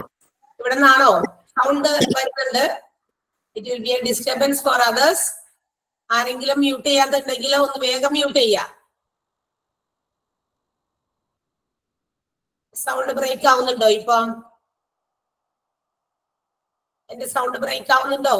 ഇവിടെ നിന്നാണോ സൗണ്ട് വരുന്നുണ്ട് it will be a disturbance for others ആരെങ്കിലും മ്യൂട്ട് ചെയ്യാത്തുണ്ടെങ്കിൽ ഒന്ന് വേഗം മ്യൂട്ട് ചെയ്യാം സൗണ്ട് ബ്രേക്ക് ആവുന്നുണ്ടോ ഇപ്പൊ എന്റെ സൗണ്ട് ബ്രേക്ക് ആവുന്നുണ്ടോ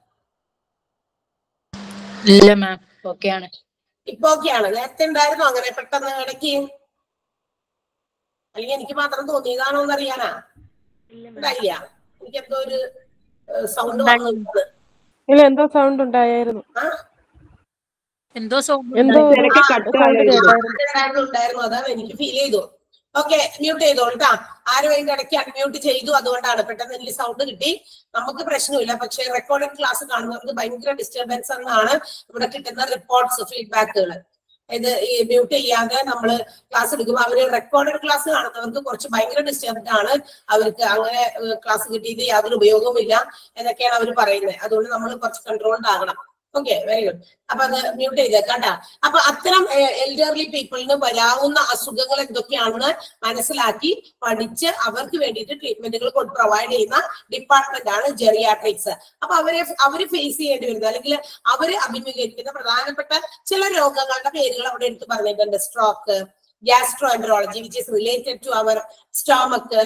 ഇല്ല മാം ഓക്കെയാണ് ഇപ്പൊ ഓക്കെയാണ് നേരത്തെ ഉണ്ടായിരുന്നോ അങ്ങനെ പെട്ടെന്ന് ഇടയ്ക്ക് അല്ലെങ്കിൽ എനിക്ക് മാത്രം തോന്നിയതാണോ എന്ന് അറിയാനാ ഉണ്ടായില്ല എനിക്ക് എന്തോ ഒരു സൗണ്ട് വന്നത് ഇല്ല എന്തോ സൗണ്ട് ഉണ്ടായിരുന്നു ആ എന്തോ സൗണ്ട് എന്തോ ഒരു ഇടയ്ക്ക് sound cut ആയിരുന്നു. കേട്ടായിരുന്നു ഉണ്ടായിരുന്നു ഉണ്ടായിരുന്നു അതാണ് എനിക്ക് ഫീൽ ചെയ്തു ഓക്കെ മ്യൂട്ട് ചെയ്തോളൂ കേട്ടാ ആരും അതിന്റെ ഇടയ്ക്ക് അൺമ്യൂട്ട് ചെയ്തു അതുകൊണ്ടാണ് പെട്ടെന്ന് എനിക്ക് സൗണ്ട് കിട്ടി നമുക്ക് പ്രശ്നമില്ല പക്ഷെ റെക്കോർഡഡ് ക്ലാസ് കാണുന്നവർക്ക് ഭയങ്കര ഡിസ്റ്റർബൻസ് എന്നാണ് ഇവിടെ കിട്ടുന്ന റിപ്പോർട്ട്സ് ഫീഡ്ബാക്കുകൾ ഇത് ഈ മ്യൂട്ട് ചെയ്യാതെ നമ്മൾ ക്ലാസ് എടുക്കുമ്പോൾ അവര് റെക്കോർഡഡ് ക്ലാസ് കാണുന്നവർക്ക് കുറച്ച് ഭയങ്കര ഡിസ്റ്റർബ്ഡ് ആണ് അവർക്ക് അങ്ങനെ ക്ലാസ് കിട്ടിയത് യാതൊരു ഉപയോഗവുമില്ല എന്നൊക്കെയാണ് അവർ പറയുന്നത് അതുകൊണ്ട് നമ്മൾ കുറച്ച് കൺട്രോൾഡ് ആകണം ഓക്കെ വെരി ഗുഡ് അപ്പൊ അത് മ്യൂട്ട് ചെയ്തേക്കാം കേട്ടാ അപ്പൊ അത്തരം എൽഡർലി പീപ്പിളിന് വരാവുന്ന അസുഖങ്ങൾ എന്തൊക്കെയാണെന്ന് മനസ്സിലാക്കി പഠിച്ച് അവർക്ക് വേണ്ടിയിട്ട് ട്രീറ്റ്മെന്റുകൾ പ്രൊവൈഡ് ചെയ്യുന്ന ഡിപ്പാർട്ട്മെന്റ് ആണ് ജെറിയാട്രിക്സ് അപ്പൊ അവരെ അവര് ഫേസ് ചെയ്യേണ്ടി വരുന്നത് അല്ലെങ്കിൽ അവര് അഭിമുഖീകരിക്കുന്ന പ്രധാനപ്പെട്ട ചില രോഗങ്ങളുടെ പേരുകൾ അവിടെ എടുത്ത് പറഞ്ഞിട്ടുണ്ട് stroke gastroenterology which is related to our stomach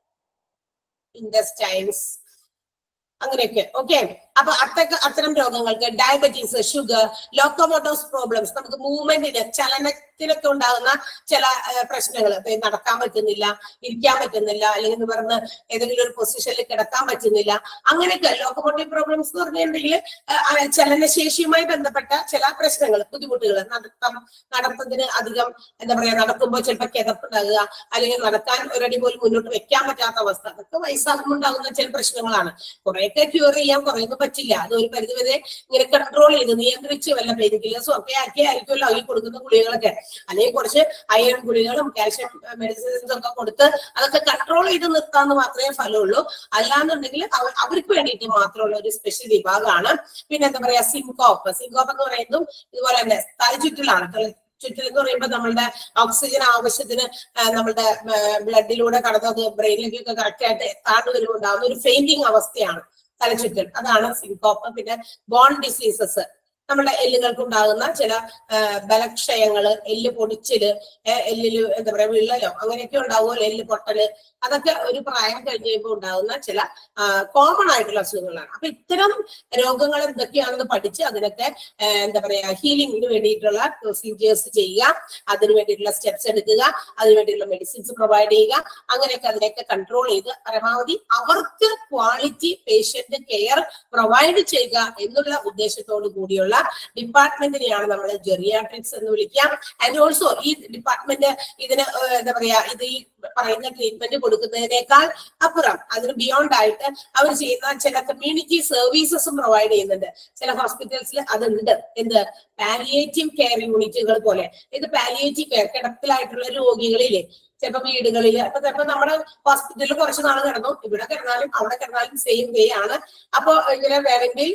intestines അങ്ങനെയൊക്കെ ഓക്കെ അപ്പൊ അത്തക്ക അത്തരം രോഗങ്ങൾക്ക് ഡയബറ്റീസ് ഷുഗർ ലോക്കോമോട്ടോസ് പ്രോബ്ലംസ് നമുക്ക് മൂവ്മെന്റിന് ചലനത്തിനൊക്കെ ഉണ്ടാകുന്ന ചില പ്രശ്നങ്ങൾ നടക്കാൻ പറ്റുന്നില്ല ഇരിക്കാൻ പറ്റുന്നില്ല അല്ലെങ്കിൽ എന്ന് പറഞ്ഞ് ഏതെങ്കിലും ഒരു പൊസിഷനിൽ കിടക്കാൻ പറ്റുന്നില്ല അങ്ങനെയൊക്കെ ലോക്കോമോട്ടീവ് പ്രോബ്ലംസ് എന്ന് പറഞ്ഞിട്ടുണ്ടെങ്കിൽ ചലനശേഷിയുമായി ബന്ധപ്പെട്ട ചില പ്രശ്നങ്ങൾ ബുദ്ധിമുട്ടുകൾ നടത്തം നടത്തത്തിന് അധികം എന്താ പറയാ നടക്കുമ്പോൾ ചിലപ്പോൾ കിതപ്പുണ്ടാകുക അല്ലെങ്കിൽ നടക്കാൻ ഒരടി പോലും മുന്നോട്ട് വെക്കാൻ പറ്റാത്ത അവസ്ഥ അതൊക്കെ വയസ്സാകുമ്പോൾ ഉണ്ടാകുന്ന ചില പ്രശ്നങ്ങളാണ് കുറെയൊക്കെ ക്യൂർ ചെയ്യാൻ കുറേയൊന്നും പറ്റില്ല അത് ഒരു പരിധിവരെ ഇങ്ങനെ കൺട്രോൾ ചെയ്ത് നിയന്ത്രിച്ച് വല്ല പെയിൻ കില്ലേഴ്സും ഒക്കെ ആക്കി ആയിരിക്കുമല്ലോ ഈ കൊടുക്കുന്ന ഗുളികകളൊക്കെ അല്ലെങ്കിൽ കുറച്ച് അയൺ ഗുളികകളും കാൽഷ്യം മെഡിസിൻസും ഒക്കെ കൊടുത്ത് അതൊക്കെ കൺട്രോൾ ചെയ്ത് നിർത്താന്ന് മാത്രമേ ഫലമുള്ളൂ അല്ലാന്നുണ്ടെങ്കിൽ അവ- അവർക്ക് വേണ്ടിയിട്ട് മാത്രമുള്ള ഒരു സ്പെഷ്യൽ വിഭാഗമാണ് പിന്നെ എന്താ പറയാ സിങ്കോപ്പ് സിങ്കോപ്പ് എന്ന് പറയുന്നതും ഇതുപോലെ തന്നെ തലചുറ്റലാണ് തല ചുറ്റൽ എന്ന് പറയുമ്പോൾ നമ്മളുടെ ഓക്സിജൻ ആവശ്യത്തിന് ആ, നമ്മളുടെ ബ്ലഡിലൂടെ കടന്ന് അത് ബ്രെയിനിലേക്കൊക്കെ കറക്റ്റ് ആയിട്ട് എത്താണ്ട് വരുമ്പോൾ ഉണ്ടാകുന്ന ഒരു ഫെയിന്റിങ് അവസ്ഥയാണ് തലചുറ്റൽ അതാണ് സിങ്കോപ്പ് പിന്നെ ബോൺ ഡിസീസസ് നമ്മുടെ എല്ലുകൾക്ക് ഉണ്ടാകുന്ന ചില ആ, ബലക്ഷയങ്ങള് എല്ല് പൊടിച്ചില് ഏ, എല്ലില് എന്താ പറയാ വിള്ളലോ അങ്ങനെയൊക്കെ ഉണ്ടാവുമല്ലോ എല്ല് പൊട്ടല് അതൊക്കെ ഒരു പ്രായം കഴിഞ്ഞ് കഴിയുമ്പോൾ ഉണ്ടാകുന്ന ചില കോമൺ ആയിട്ടുള്ള അസുഖങ്ങളാണ് അപ്പൊ ഇത്തരം രോഗങ്ങൾ എന്തൊക്കെയാണെന്ന് പഠിച്ച് അതിനൊക്കെ ആ, എന്താ പറയാ ഹീലിംഗിന് വേണ്ടിയിട്ടുള്ള പ്രൊസീജിയേഴ്സ് ചെയ്യുക അതിന് വേണ്ടിയിട്ടുള്ള സ്റ്റെപ്സ് എടുക്കുക അതിന് വേണ്ടിയിട്ടുള്ള മെഡിസിൻസ് പ്രൊവൈഡ് ചെയ്യുക അങ്ങനെയൊക്കെ അതിനെയൊക്കെ കൺട്രോൾ ചെയ്ത് പരമാവധി അവർക്ക് ക്വാളിറ്റി പേഷ്യന്റ് കെയർ പ്രൊവൈഡ് ചെയ്യുക എന്നുള്ള ഉദ്ദേശത്തോടു കൂടിയുള്ള ഡിപ്പാർട്ട്മെന്റിനെയാണ് നമ്മൾ ജെറിയാട്രിക്സ് എന്ന് വിളിക്കാം ആൻഡ് ഓൾസോ ഈ ഡിപ്പാർട്ട്മെന്റ് ഇതിന് ഏഹ് എന്താ പറയാ ഇത് ഈ പറയുന്ന ട്രീറ്റ്മെന്റ് കൊടുക്കുന്നതിനേക്കാൾ അപ്പുറം അതിന് ബിയോണ്ട് ആയിട്ട് അവർ ചെയ്യുന്ന ചില കമ്മ്യൂണിറ്റി സർവീസസും പ്രൊവൈഡ് ചെയ്യുന്നുണ്ട് ചില ഹോസ്പിറ്റൽസിൽ അതുണ്ട് എന്ത് പാലിയേറ്റീവ് കെയർ യൂണിറ്റുകൾ പോലെ ഇത് പാലിയേറ്റീവ് കെയർ കിടപ്പിലായിട്ടുള്ള രോഗികളിലെ ചിലപ്പോ വീടുകളിൽ അപ്പൊ ചിലപ്പോ നമ്മുടെ ഹോസ്പിറ്റലിൽ കുറച്ച് നാൾ കിടന്നു ഇവിടെ കിടന്നാലും അവിടെ കിടന്നാലും സെയിം ഡേ ആണ് അപ്പൊ ഇങ്ങനെ വേണമെങ്കിൽ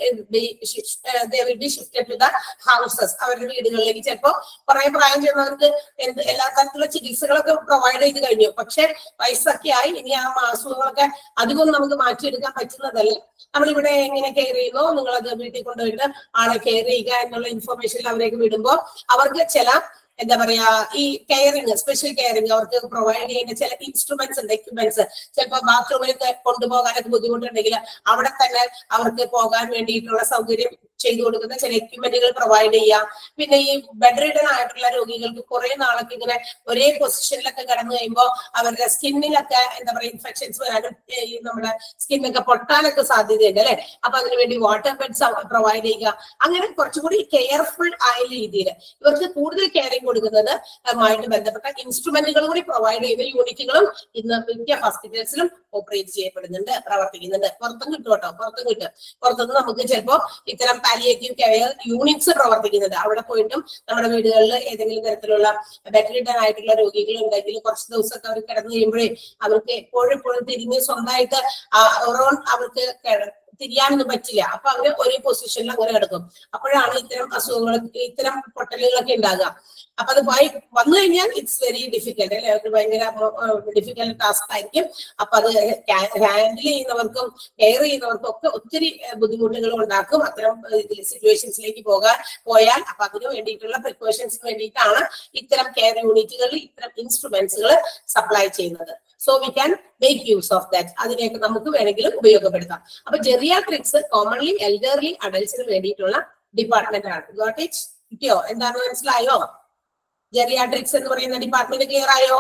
be shifted to the houses അവരുടെ വീടുകളിലേക്ക് ചിലപ്പോ കുറെ പ്രായം ചെന്നവർക്ക് എന്ത് എല്ലാ തരത്തിലുള്ള ചികിത്സകളൊക്കെ പ്രൊവൈഡ് ചെയ്ത് കഴിഞ്ഞു പക്ഷെ വയസ്സൊക്കെ ആയി ഇനി ആ അസുഖങ്ങളൊക്കെ അധികം നമുക്ക് മാറ്റിയെടുക്കാൻ പറ്റുന്നതല്ല നമ്മളിവിടെ എങ്ങനെ കെയർ ചെയ്യുന്നോ നിങ്ങൾ അത് വീട്ടിൽ കൊണ്ടുപോയിട്ട് ആളെ കെയർ ചെയ്യുക എന്നുള്ള ഇൻഫർമേഷൻ അവരേക്ക് വിടുമ്പോൾ അവർക്ക് ചില എന്താ പറയാ ഈ കെയറിങ് സ്പെഷ്യൽ കെയറിങ് അവർക്ക് പ്രൊവൈഡ് ചെയ്യുന്ന ചില ഇൻസ്ട്രുമെന്റ്സ് ഉണ്ട് എക്യുപ്മെന്റ്സ് ചിലപ്പോൾ ബാത്റൂമിലൊക്കെ കൊണ്ടുപോകാനൊക്കെ ബുദ്ധിമുട്ടുണ്ടെങ്കിൽ അവിടെ തന്നെ അവർക്ക് പോകാൻ വേണ്ടിയിട്ടുള്ള സൗകര്യം ചെയ്തു കൊടുക്കുന്ന ചില എക്യുപ്മെന്റുകൾ പ്രൊവൈഡ് ചെയ്യാം പിന്നെ ഈ ബെഡ് റിഡൻ ആയിട്ടുള്ള രോഗികൾക്ക് കുറെ നാളൊക്കെ ഇങ്ങനെ ഒരേ പൊസിഷനിലൊക്കെ കിടന്നു കഴിയുമ്പോൾ അവരുടെ സ്കിന്നിലൊക്കെ എന്താ പറയുക ഇൻഫെക്ഷൻസ് വരാനും ഏ, ഈ നമ്മുടെ സ്കിന്നൊക്കെ പൊട്ടാനൊക്കെ സാധ്യതയുണ്ട് അല്ലെ അപ്പൊ അതിനുവേണ്ടി വാട്ടർ ബെഡ്സ് പ്രൊവൈഡ് ചെയ്യുക അങ്ങനെ കുറച്ചുകൂടി കെയർഫുൾ ആയ രീതിയിൽ ഇവർക്ക് കൂടുതൽ കെയറിങ് കൊടുക്കുന്നത് അതുമായിട്ട് ബന്ധപ്പെട്ട ഇൻസ്ട്രുമെന്റുകൾ കൂടി പ്രൊവൈഡ് ചെയ്യുന്ന യൂണിറ്റുകളും ഇന്ന് മിക്ക ഹോസ്പിറ്റൽസിലും ഓപ്പറേറ്റ് ചെയ്യപ്പെടുന്നുണ്ട് പ്രവർത്തിക്കുന്നുണ്ട് പുറത്തും കിട്ടും കേട്ടോ പുറത്തും കിട്ടും പുറത്തുനിന്ന് നമുക്ക് ചിലപ്പോ ഇത്തരം പാലിയേറ്റീവ് കെയർ യൂണിറ്റ്സ് പ്രവർത്തിക്കുന്നുണ്ട് അവിടെ പോയിട്ടും നമ്മുടെ വീടുകളിൽ ഏതെങ്കിലും തരത്തിലുള്ള ബെറ്ററിഡൻ ആയിട്ടുള്ള രോഗികൾ ഉണ്ടെങ്കിൽ കുറച്ച് ദിവസമൊക്കെ അവർ കിടന്നു കഴിയുമ്പോഴേ അവർക്ക് എപ്പോഴും എപ്പോഴും തിരിഞ്ഞ് സ്വന്തമായിട്ട് ഓൺ അവർക്ക് കിട- തിരിയാനൊന്നും പറ്റില്ല അപ്പൊ അവര് ഒരേ പൊസിഷനിൽ അങ്ങനെ കിടക്കും അപ്പോഴാണ് ഇത്തരം അസുഖങ്ങൾ ഇത്തരം പൊട്ടലുകളൊക്കെ ഉണ്ടാകുക അപ്പൊ അത് പോയി വന്നു കഴിഞ്ഞാൽ ഇറ്റ്സ് വെരി ഡിഫിക്കൽട്ട് അല്ലെ അവർക്ക് ഭയങ്കര ഡിഫിക്കൽട്ട് ടാസ്ക് ആയിരിക്കും അപ്പൊ അത് ഹാൻഡിൽ ചെയ്യുന്നവർക്കും കെയർ ചെയ്യുന്നവർക്കും ഒക്കെ ഒത്തിരി ഏഹ്, ബുദ്ധിമുട്ടുകൾ ഉണ്ടാക്കും അത്തരം സിറ്റുവേഷൻസിലേക്ക് പോകാൻ പോയാൽ അപ്പൊ അതിന് വേണ്ടിയിട്ടുള്ള പ്രിക്കോഷൻസിന് വേണ്ടിയിട്ടാണ് ഇത്തരം കെയർ യൂണിറ്റുകളിൽ ഇത്തരം ഇൻസ്ട്രുമെന്റ്സുകൾ സപ്ലൈ ചെയ്യുന്നത് so we can make use of that അതിനെയൊക്കെ നമുക്ക് വേണമെങ്കിലും ഉപയോഗപ്പെടുത്താം അപ്പൊ ജെറിയാട്രിക്സ് കോമൺലി എൽഡർലി അഡൽസിന് വേണ്ടിയിട്ടുള്ള ഡിപ്പാർട്ട്മെന്റ് ആണ് ഗോട്ട് ഇറ്റ് കിട്ടിയോ എന്താണെന്ന് മനസ്സിലായോ ജെറിയാട്രിക്സ് എന്ന് പറയുന്ന ഡിപ്പാർട്ട്മെന്റ് ക്ലിയർ ആയോ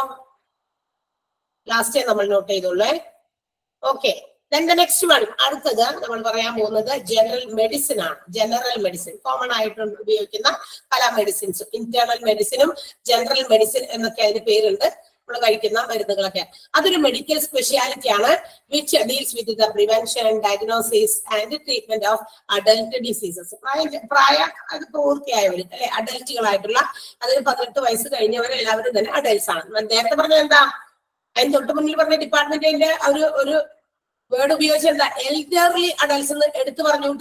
ലാസ്റ്റേ നമ്മൾ നോട്ട് ചെയ്തോളേ okay then the next one അടുത്തത് നമ്മൾ പറയാൻ പോകുന്നത് ജനറൽ മെഡിസിൻ ആണ് ജനറൽ മെഡിസിൻ കോമൺ ആയിട്ട് ഉപയോഗിക്കുന്ന പല മെഡിസിൻസും ഇന്റേണൽ മെഡിസിനും ജനറൽ മെഡിസിൻ എന്നൊക്കെ അതിന് പേരുണ്ട് നമ്മൾ കഴിക്കുന്ന മരുന്നുകളൊക്കെ അതൊരു മെഡിക്കൽ സ്പെഷ്യാലിറ്റി ആണ് which deals with the prevention diagnosis and treatment of adult diseases പ്രായ പ്രായ അത് പൂർത്തിയായവർ അല്ലെ അഡൽറ്റുകളായിട്ടുള്ള അതിന് പതിനെട്ട് വയസ്സ് കഴിഞ്ഞവർ എല്ലാവരും തന്നെ അഡൽട്സ് ആണ് നേരത്തെ പറഞ്ഞത് എന്താ അതിന് തൊട്ട് മുന്നിൽ പറഞ്ഞ ഡിപ്പാർട്ട്മെന്റിന്റെ ഒരു ഒരു വേർഡ് ഉപയോഗിച്ചെന്താ എൽഡർലി അഡൽസ് എന്ന് എടുത്തു പറഞ്ഞു കേട്ടോ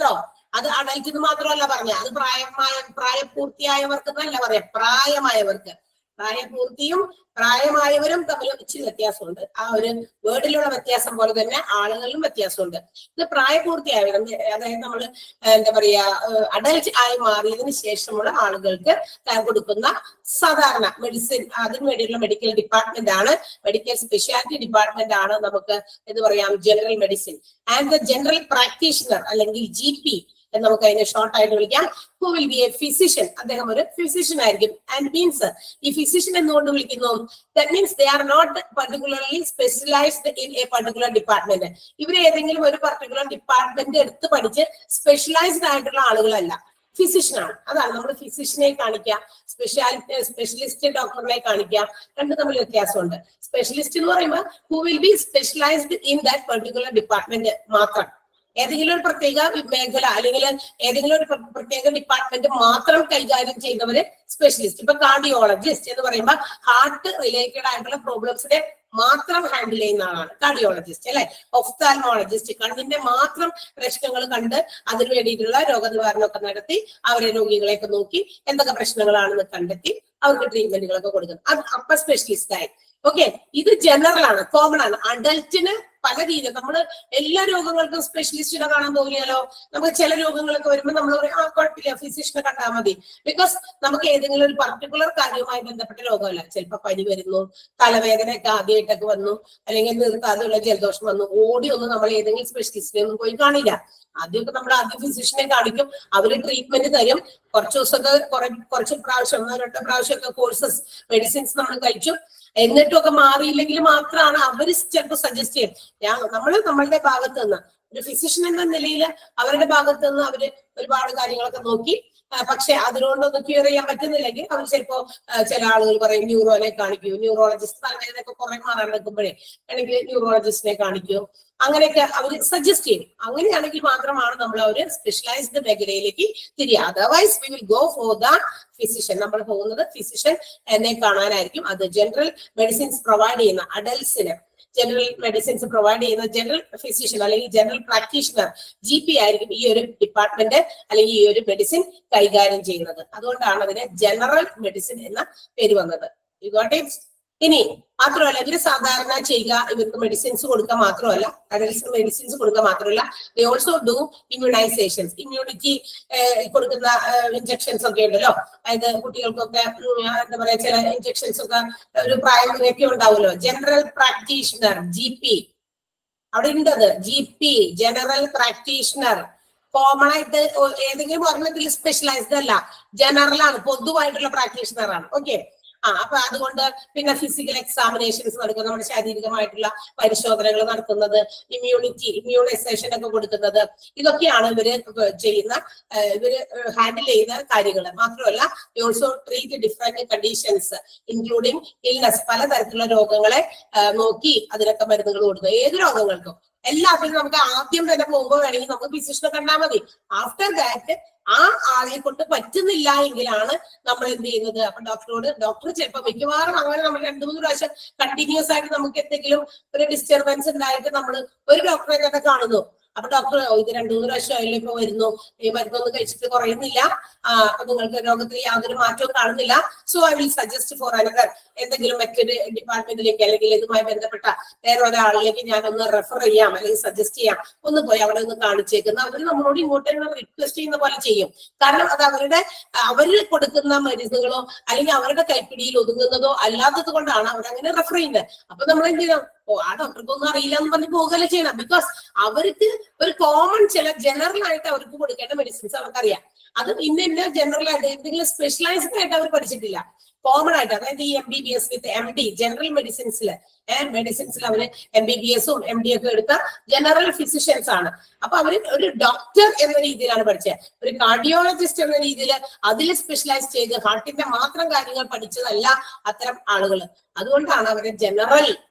അത് അഡൽറ്റിന് മാത്രമല്ല പറഞ്ഞ അത് പ്രായമായ പ്രായപൂർത്തിയായവർക്ക് എന്നല്ല പറയാം പ്രായമായവർക്ക് പ്രായപൂർത്തിയും പ്രായമായവരും തമ്മിൽ ഇച്ചിരി വ്യത്യാസമുണ്ട് ആ ഒരു വേർഡിലുള്ള വ്യത്യാസം പോലെ തന്നെ ആളുകളിലും വ്യത്യാസമുണ്ട് ഇത് പ്രായപൂർത്തിയായവർ അതായത് നമ്മൾ എന്താ പറയാ അഡൽറ്റ് ആയി മാറിയതിന് ശേഷമുള്ള ആളുകൾക്ക് ആ, കൊടുക്കുന്ന സാധാരണ മെഡിസിൻ അതിന് വേണ്ടിയുള്ള മെഡിക്കൽ ഡിപ്പാർട്ട്മെന്റ് ആണ് മെഡിക്കൽ സ്പെഷ്യാലിറ്റി ഡിപ്പാർട്ട്മെന്റ് ആണ് നമുക്ക് എന്ന് പറയാം general medicine and the general practitioner അല്ലെങ്കിൽ ജി പി എന്ന് നമുക്ക് അതിനെ ഷോർട്ട് ആയിട്ട് വിളിക്കാം who will be a physician അദ്ദേഹം ഒരു ഫിസിഷ്യൻ ആയിരിക്കും ആൻഡ് മീൻസ് ഈ ഫിസിഷ്യൻ എന്നുകൊണ്ട് വിളിക്കുന്നു that means they are not particularly specialised in a particular department ഇവർ ഏതെങ്കിലും ഒരു പർട്ടിക്കുലർ ഡിപ്പാർട്ട്മെന്റ് എടുത്ത് പഠിച്ച് സ്പെഷ്യലൈസ്ഡ് ആയിട്ടുള്ള ആളുകളല്ല ഫിസിഷ്യൻ ആണ് അതാണ് നമ്മൾ ഫിസിഷ്യനെ കാണിക്കുക സ്പെഷ്യാലിറ്റി സ്പെഷ്യലിസ്റ്റ് ഡോക്ടറിനെ കാണിക്കുക രണ്ടും തമ്മിൽ വ്യത്യാസമുണ്ട് സ്പെഷ്യലിസ്റ്റ് എന്ന് പറയുമ്പോൾ who will be specialised in that particular department മാത്രം ഏതെങ്കിലും ഒരു പ്രത്യേക മേഖല അല്ലെങ്കിൽ ഏതെങ്കിലും ഒരു പ്ര- പ്രത്യേക ഡിപ്പാർട്ട്മെന്റ് മാത്രം കൈകാര്യം ചെയ്യുന്നവര് സ്പെഷ്യലിസ്റ്റ് ഇപ്പൊ കാർഡിയോളജിസ്റ്റ് എന്ന് പറയുമ്പോൾ ഹാർട്ട് റിലേറ്റഡ് ആയിട്ടുള്ള പ്രോബ്ലംസിനെ മാത്രം ഹാൻഡിൽ ചെയ്യുന്ന ആളാണ് കാർഡിയോളജിസ്റ്റ് അല്ലെ ഒഫ്താൽമോളജിസ്റ്റ് കണ്ണിന്റെ മാത്രം പ്രശ്നങ്ങൾ കണ്ട് അതിന് വേണ്ടിയിട്ടുള്ള രോഗനിവാരണം ഒക്കെ നടത്തി അവരെ രോഗികളെയൊക്കെ നോക്കി എന്തൊക്കെ പ്രശ്നങ്ങളാണെന്ന് കണ്ടെത്തി അവർക്ക് ട്രീറ്റ്മെന്റുകളൊക്കെ കൊടുക്കുന്നത് അത് അപ്പർ സ്പെഷ്യലിസ്റ്റ് ആയി ഓക്കെ ഇത് ജനറൽ ആണ് കോമൺ ആണ് അഡൽറ്റിന് പല രീതിയിൽ നമ്മൾ എല്ലാ രോഗങ്ങൾക്കും സ്പെഷ്യലിസ്റ്റിനെ കാണാൻ പോകില്ലല്ലോ നമുക്ക് ചില രോഗങ്ങളൊക്കെ വരുമ്പോൾ നമ്മൾ പറയും ആ കുഴപ്പമില്ല ഫിസിഷ്യനെ കണ്ടാൽ മതി ബിക്കോസ് നമുക്ക് ഏതെങ്കിലും ഒരു പർട്ടിക്കുലർ കാര്യവുമായി ബന്ധപ്പെട്ട രോഗമല്ല ചിലപ്പോൾ പനി വരുന്നു തലവേദനയൊക്കെ ആദ്യമായിട്ടൊക്കെ വന്നു അല്ലെങ്കിൽ നിർത്താതെയുള്ള ജലദോഷം വന്നു ഓടി ഒന്നും നമ്മൾ ഏതെങ്കിലും സ്പെഷ്യലിസ്റ്റിനെ ഒന്നും പോയി കാണില്ല ആദ്യമൊക്കെ നമ്മൾ ആദ്യം ഫിസിഷ്യനെ കാണിക്കും അവര് ട്രീറ്റ്മെന്റ് തരും കുറച്ച് ദിവസമൊക്കെ കുറെ കുറച്ച് പ്രാവശ്യം ഒന്നോ രണ്ടോ പ്രാവശ്യമൊക്കെ കോഴ്സസ് മെഡിസിൻസ് നമ്മൾ കഴിച്ചു എന്നിട്ടും ഒക്കെ മാറിയില്ലെങ്കിൽ മാത്രമാണ് അവര് ചിലപ്പോൾ സജസ്റ്റ് ചെയ്യും ഞാൻ നമ്മൾ നമ്മളുടെ ഭാഗത്ത് നിന്ന് ഒരു ഫിസിഷ്യൻ എന്ന നിലയിൽ അവരുടെ ഭാഗത്ത് നിന്ന് അവര് ഒരുപാട് കാര്യങ്ങളൊക്കെ നോക്കി ആ, പക്ഷെ അതിനോടൊന്നും ക്യൂർ ചെയ്യാൻ പറ്റുന്നില്ലെങ്കിൽ അവർ ചിലപ്പോ ആ, ചില ആളുകൾ പറയും ന്യൂറോനെ കാണിക്കൂ ന്യൂറോളജിസ്റ്റ് തലവേദനയൊക്കെ കുറെ മാറാൻ നിൽക്കുമ്പോഴേ അല്ലെങ്കിൽ ന്യൂറോളജിസ്റ്റിനെ കാണിക്കൂ അങ്ങനെയൊക്കെ അവർ സജസ്റ്റ് ചെയ്യും അങ്ങനെയാണെങ്കിൽ മാത്രമാണ് നമ്മൾ ഒരു സ്പെഷ്യലൈസ്ഡ് മേഖലയിലേക്ക് തിരിയുക otherwise we will go for the physician നമ്മൾ പോകുന്നത് ഫിസിഷ്യൻ എന്നെ കാണാനായിരിക്കും അത് ജനറൽ മെഡിസിൻസ് പ്രൊവൈഡ് ചെയ്യുന്ന അഡൽസിന് ജനറൽ മെഡിസിൻസ് പ്രൊവൈഡ് ചെയ്യുന്ന ജനറൽ ഫിസിഷ്യൻ അല്ലെങ്കിൽ ജനറൽ പ്രാക്ടീഷണർ ജി പി ആയിരിക്കും ഈ ഒരു ഡിപ്പാർട്ട്മെന്റ് അല്ലെങ്കിൽ ഈ ഒരു മെഡിസിൻ കൈകാര്യം ചെയ്യുന്നത് അതുകൊണ്ടാണ് അതിന് ജനറൽ മെഡിസിൻ എന്ന പേര് വന്നത് യു ഗോട്ട് ഇറ്റ് ഇനി മാത്രമല്ല ഇവര് സാധാരണ ചെയ്യുക ഇവർക്ക് മെഡിസിൻസ് കൊടുക്കുക മാത്രമല്ല അഡൽസ് മെഡിസിൻസ് കൊടുക്കുക മാത്രമല്ല they also do immunisations immunity കൊടുക്കുന്ന ഇഞ്ചക്ഷൻസ് ഒക്കെ ഉണ്ടല്ലോ അതായത് കുട്ടികൾക്കൊക്കെ ഉം, എന്താ പറയാ ചില ഇഞ്ചക്ഷൻസ് ഒക്കെ ഒരു പ്രായം വരെയൊക്കെ ഉണ്ടാവുമല്ലോ ജനറൽ പ്രാക്ടീഷണർ ജി പി അവിടെ ഉണ്ടത് G P general practitioner common ആയിട്ട് ഒ- ഏതെങ്കിലും ഒരെണ്ണത്തിൽ സ്പെഷ്യലൈസ്ഡ് അല്ല ജനറൽ ആണ് പൊതുവായിട്ടുള്ള പ്രാക്ടീഷണർ ആണ് ഓക്കെ ആ അപ്പൊ അതുകൊണ്ട് പിന്നെ ഫിസിക്കൽ എക്സാമിനേഷൻസ് നടക്കുന്നത് നമ്മുടെ ശാരീരികമായിട്ടുള്ള പരിശോധനകൾ നടത്തുന്നത് ഇമ്മ്യൂണിറ്റി ഇമ്മ്യൂണൈസേഷൻ ഒക്കെ കൊടുക്കുന്നത് ഇതൊക്കെയാണ് ഇവര് ചെയ്യുന്ന ആ, ഇവര് ഹാൻഡിൽ ചെയ്യുന്ന കാര്യങ്ങൾ മാത്രമല്ല also treat different conditions including illness പലതരത്തിലുള്ള രോഗങ്ങളെ ആ, നോക്കി അതിനൊക്കെ മരുന്നുകൾ കൊടുക്കുക ഏത് രോഗങ്ങൾക്കും എല്ലാത്തിനും നമുക്ക് ആദ്യം തന്നെ പോകുമ്പോൾ വേണമെങ്കിൽ നമുക്ക് ഫിസിഷ്യനെ കണ്ടാൽ മതി ആഫ്റ്റർ ദാറ്റ് ആ ആളെ കൊണ്ട് പറ്റുന്നില്ല എങ്കിലാണ് നമ്മൾ എന്ത് ചെയ്യുന്നത് അപ്പൊ ഡോക്ടറോട് ഡോക്ടർ ചിലപ്പോൾ മിക്കവാറും അങ്ങനെ നമ്മൾ രണ്ടു മൂന്ന് പ്രാവശ്യം കണ്ടിന്യൂസ് ആയിട്ട് നമുക്ക് എന്തെങ്കിലും ഒരു ഡിസ്റ്റർബൻസ് ഉണ്ടായിട്ട് നമ്മൾ ഒരു ഡോക്ടറെ തന്നെ കാണുന്നു അപ്പൊ ഡോക്ടർ ഇത് രണ്ടു മൂന്ന് പ്രാവശ്യം ആയാലും ഇപ്പൊ വരുന്നു ഈ മരുന്നൊന്നും കഴിച്ചിട്ട് കുറയുന്നില്ല ആ, അപ്പൊ നിങ്ങൾക്ക് രോഗത്തിൽ യാതൊരു മാറ്റവും കാണുന്നില്ല so I will suggest for another എന്തെങ്കിലും മറ്റൊരു ഡിപ്പാർട്ട്മെന്റിലേക്ക് അല്ലെങ്കിൽ ഇതുമായി ബന്ധപ്പെട്ട വേറെ ഒരാളിലേക്ക് ഞാൻ ഒന്ന് റെഫർ ചെയ്യാം അല്ലെങ്കിൽ സജസ്റ്റ് ചെയ്യാം ഒന്ന് പോയി അവിടെ ഒന്ന് കാണിച്ചേക്കുന്ന അവർ നമ്മളോട് ഇങ്ങോട്ട് റിക്വസ്റ്റ് ചെയ്യുന്ന പോലെ ചെയ്യും കാരണം അത് അവരുടെ അവര് കൊടുക്കുന്ന മരുന്നുകളോ അല്ലെങ്കിൽ അവരുടെ കൈപ്പിടിയിൽ ഒതുങ്ങുന്നതോ അല്ലാത്തത് കൊണ്ടാണ് അവരങ്ങനെ റെഫർ ചെയ്യുന്നത് അപ്പൊ നമ്മൾ എന്ത് ചെയ്യണം ഓ ആ ഡോക്ടർക്ക് ഒന്നും അറിയില്ല എന്ന് പറഞ്ഞ് പോകുകയല്ല ചെയ്യണം ബിക്കോസ് അവർക്ക് ഒരു കോമൺ ചില ജനറൽ ആയിട്ട് അവർക്ക് കൊടുക്കേണ്ട മെഡിസിൻസ് അവർക്കറിയാം അത് ഇന്ന ഇന്ന ജനറൽ ആയിട്ട് എന്തെങ്കിലും സ്പെഷ്യലൈസ്ഡ് ആയിട്ട് അവർ പഠിച്ചിട്ടില്ല കോമൺ ആയിട്ട് അതായത് ഈ M B B S with M D general മെഡിസിൻസിൽ മെഡിസിൻസിൽ അവര് എം ബി ബി എസും എം ഡി ഒക്കെ എടുത്ത ജനറൽ ഫിസിഷ്യൻസ് ആണ് അപ്പൊ അവര് ഒരു ഡോക്ടർ എന്ന രീതിയിലാണ് പഠിച്ചത് ഒരു കാർഡിയോളജിസ്റ്റ് എന്ന രീതിയിൽ അതിൽ സ്പെഷ്യലൈസ് ചെയ്ത് ഹാർട്ടിന്റെ മാത്രം കാര്യങ്ങൾ പഠിച്ചതല്ല അത്തരം ആളുകൾ അതുകൊണ്ടാണ് അവരെ ജനറൽ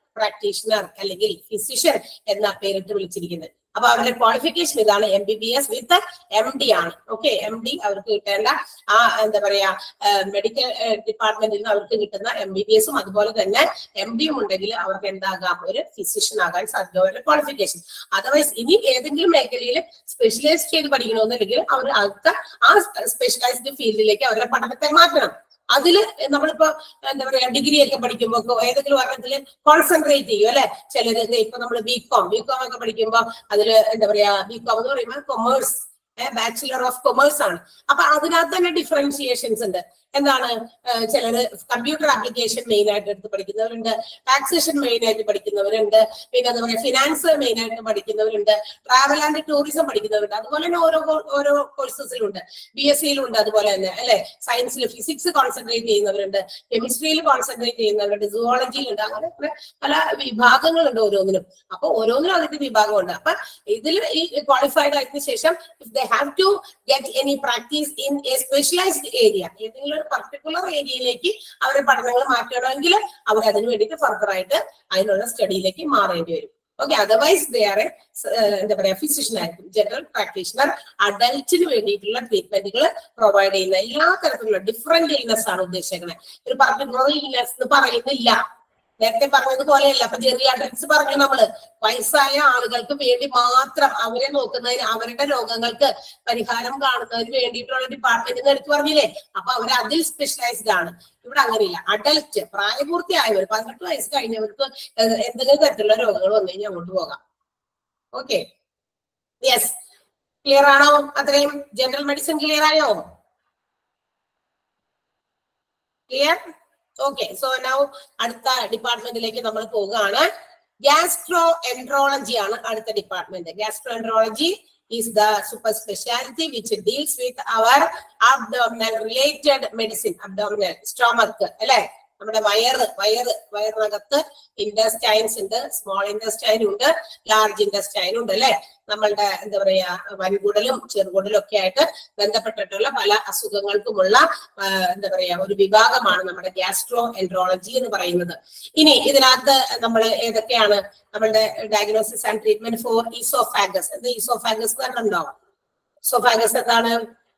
പ്രാക്ടീഷണർ അല്ലെങ്കിൽ ഫിസിഷ്യൻ എന്ന പേരിട്ട് വിളിച്ചിരിക്കുന്നത് അപ്പൊ അവരുടെ ക്വാളിഫിക്കേഷൻ ഇതാണ് M B B S with M D ആണ് ഓക്കെ എം ഡി അവർക്ക് കിട്ടേണ്ട ആ എന്താ പറയാ മെഡിക്കൽ ഡിപ്പാർട്ട്മെന്റിൽ നിന്ന് അവർക്ക് കിട്ടുന്ന എം ബി ബി എസും അതുപോലെ തന്നെ എം ഡിയും ഉണ്ടെങ്കിൽ അവർക്ക് എന്താകാം ഒരു ഫിസിഷ്യൻ ആകാൻ സാധിക്കും അവരുടെ ക്വാളിഫിക്കേഷൻ അതർവൈസ് ഇനി ഏതെങ്കിലും മേഖലയിൽ സ്പെഷ്യലൈസ് ചെയ്ത് പഠിക്കണമെന്നുണ്ടെങ്കിൽ അവർ അടുത്ത ആ സ്പെഷ്യലൈസ്ഡ് ഫീൽഡിലേക്ക് അവരുടെ പഠനത്തെ മാറ്റണം അതില് നമ്മളിപ്പോ എന്താ പറയാ ഡിഗ്രി ഒക്കെ പഠിക്കുമ്പോ ഏതെങ്കിലും ഒരെണ്ണത്തില് കോൺസെൻട്രേറ്റ് ചെയ്യും അല്ലെ ചിലര് ഇപ്പൊ നമ്മൾ ബി കോം ബി കോം ഒക്കെ പഠിക്കുമ്പോ അതില് എന്താ പറയാ ബി കോം എന്ന് പറയുമ്പോൾ കൊമേഴ്സ് ബാച്ചിലർ ഓഫ് കൊമേഴ്സ് ആണ് അപ്പൊ അതിനകത്ത് തന്നെ ഡിഫറൻഷിയേഷൻസ് ഉണ്ട് എന്താണ് ഏഹ് ചിലര് കമ്പ്യൂട്ടർ ആപ്ലിക്കേഷൻ മെയിൻ ആയിട്ട് എടുത്ത് പഠിക്കുന്നവരുണ്ട് ടാക്സേഷൻ മെയിൻ ആയിട്ട് പഠിക്കുന്നവരുണ്ട് പിന്നെ എന്താ പറയുക ഫിനാൻസ് മെയിൻ ആയിട്ട് പഠിക്കുന്നവരുണ്ട് ട്രാവൽ ആൻഡ് ടൂറിസം പഠിക്കുന്നവരുണ്ട് അതുപോലെ തന്നെ ഓരോ കോ- ഓരോ കോഴ്സസിലുണ്ട് ബി എസ് സിയിലുണ്ട് അതുപോലെ തന്നെ അല്ലെ സയൻസിൽ ഫിസിക്സ് കോൺസെൻട്രേറ്റ് ചെയ്യുന്നവരുണ്ട് കെമിസ്ട്രിയിൽ കോൺസെൻട്രേറ്റ് ചെയ്യുന്നവരുണ്ട് സുവോളജിയിലുണ്ട് അങ്ങനെ കുറെ പല വിഭാഗങ്ങളുണ്ട് ഓരോന്നിനും അപ്പൊ ഓരോന്നിനും അതിന്റെ വിഭാഗമുണ്ട് അപ്പൊ ഇതിൽ ഈ ക്വാളിഫൈഡ് ആയതിനു ശേഷം if they have to get any practice in a specialised area ഏതെങ്കിലും ഒരു പർട്ടിക്കുലർ ഏരിയയിലേക്ക് അവരുടെ പഠനങ്ങൾ മാറ്റണമെങ്കിൽ അവർ അതിന് വേണ്ടിയിട്ട് ഫർദർ ആയിട്ട് അതിനുള്ള സ്റ്റഡിയിലേക്ക് മാറേണ്ടി വരും ഓക്കെ അതർവൈസ് ദേ ആർ എന്താ പറയാ ഫിസിഷ്യൻ ആയിരിക്കും ജനറൽ പ്രാക്ടീഷണർ അഡൽറ്റിന് വേണ്ടിയിട്ടുള്ള ട്രീറ്റ്മെന്റുകൾ പ്രൊവൈഡ് ചെയ്യുന്ന എല്ലാ തരത്തിലുള്ള ഡിഫറെന്റ് ഇൽനെസ് ആണ് ഉദ്ദേശിക്കുന്നത് ഒരു പർട്ടിക്കുലർ ഇൽനെസ് എന്ന് പറയുന്നില്ല നേരത്തെ പറഞ്ഞതുപോലെയല്ല അപ്പൊ ജെറിയാട്രിക്സ് പറഞ്ഞു നമ്മള് വയസ്സായ ആളുകൾക്ക് വേണ്ടി മാത്രം അവരെ നോക്കുന്നതിന് അവരുടെ രോഗങ്ങൾക്ക് പരിഹാരം കാണുന്നതിന് വേണ്ടിയിട്ടുള്ള ഡിപ്പാർട്ട്മെന്റ് എടുത്തു പറഞ്ഞില്ലേ അപ്പൊ അവർ അതിൽ സ്പെഷ്യലൈസ്ഡ് ആണ് ഇവിടെ അങ്ങനെയില്ല അഡൽറ്റ് പ്രായപൂർത്തിയായവർ പതിനെട്ട് വയസ്സ് കഴിഞ്ഞവർക്ക് ഏഹ് എന്തെങ്കിലും തരത്തിലുള്ള രോഗങ്ങൾ വന്നു കഴിഞ്ഞാൽ അങ്ങോട്ട് പോകാം ഓക്കെ യെസ് ക്ലിയർ ആണോ അത്രയും ജനറൽ മെഡിസിൻ ക്ലിയർ ആയോ ക്ലിയർ ഓക്കെ സോ നൗ അടുത്ത ഡിപ്പാർട്ട്മെന്റിലേക്ക് നമ്മൾ പോവുകയാണ് ഗ്യാസ്ട്രോ എൻട്രോളജി ആണ് അടുത്ത department gastroenterology is the super speciality which deals with our abdominal related medicine abdominal stomach അല്ലെ നമ്മുടെ വയറ് വയറ് വയറിനകത്ത് ഇൻഡസ്റ്റൈൻസ് ഉണ്ട് സ്മോൾ ഇൻഡസ്റ്റൈൻ ഉണ്ട് ലാർജ് ഇൻഡസ്റ്റൈൻ ഉണ്ട് അല്ലെ നമ്മളുടെ എന്താ പറയാ വൻകുടലും ചെറുകുടലും ഒക്കെ ആയിട്ട് ബന്ധപ്പെട്ടിട്ടുള്ള പല അസുഖങ്ങൾക്കുമുള്ള ആ, എന്താ പറയാ ഒരു വിഭാഗമാണ് നമ്മുടെ ഗ്യാസ്ട്രോ എൻട്രോളജി എന്ന് പറയുന്നത് ഇനി ഇതിനകത്ത് നമ്മൾ ഏതൊക്കെയാണ് നമ്മളുടെ diagnosis and treatment for oesophagus എന്ത് ഈസോഫാഗസ് കണ്ടുണ്ടോ ഈസോഫാഗസ് എന്താണ്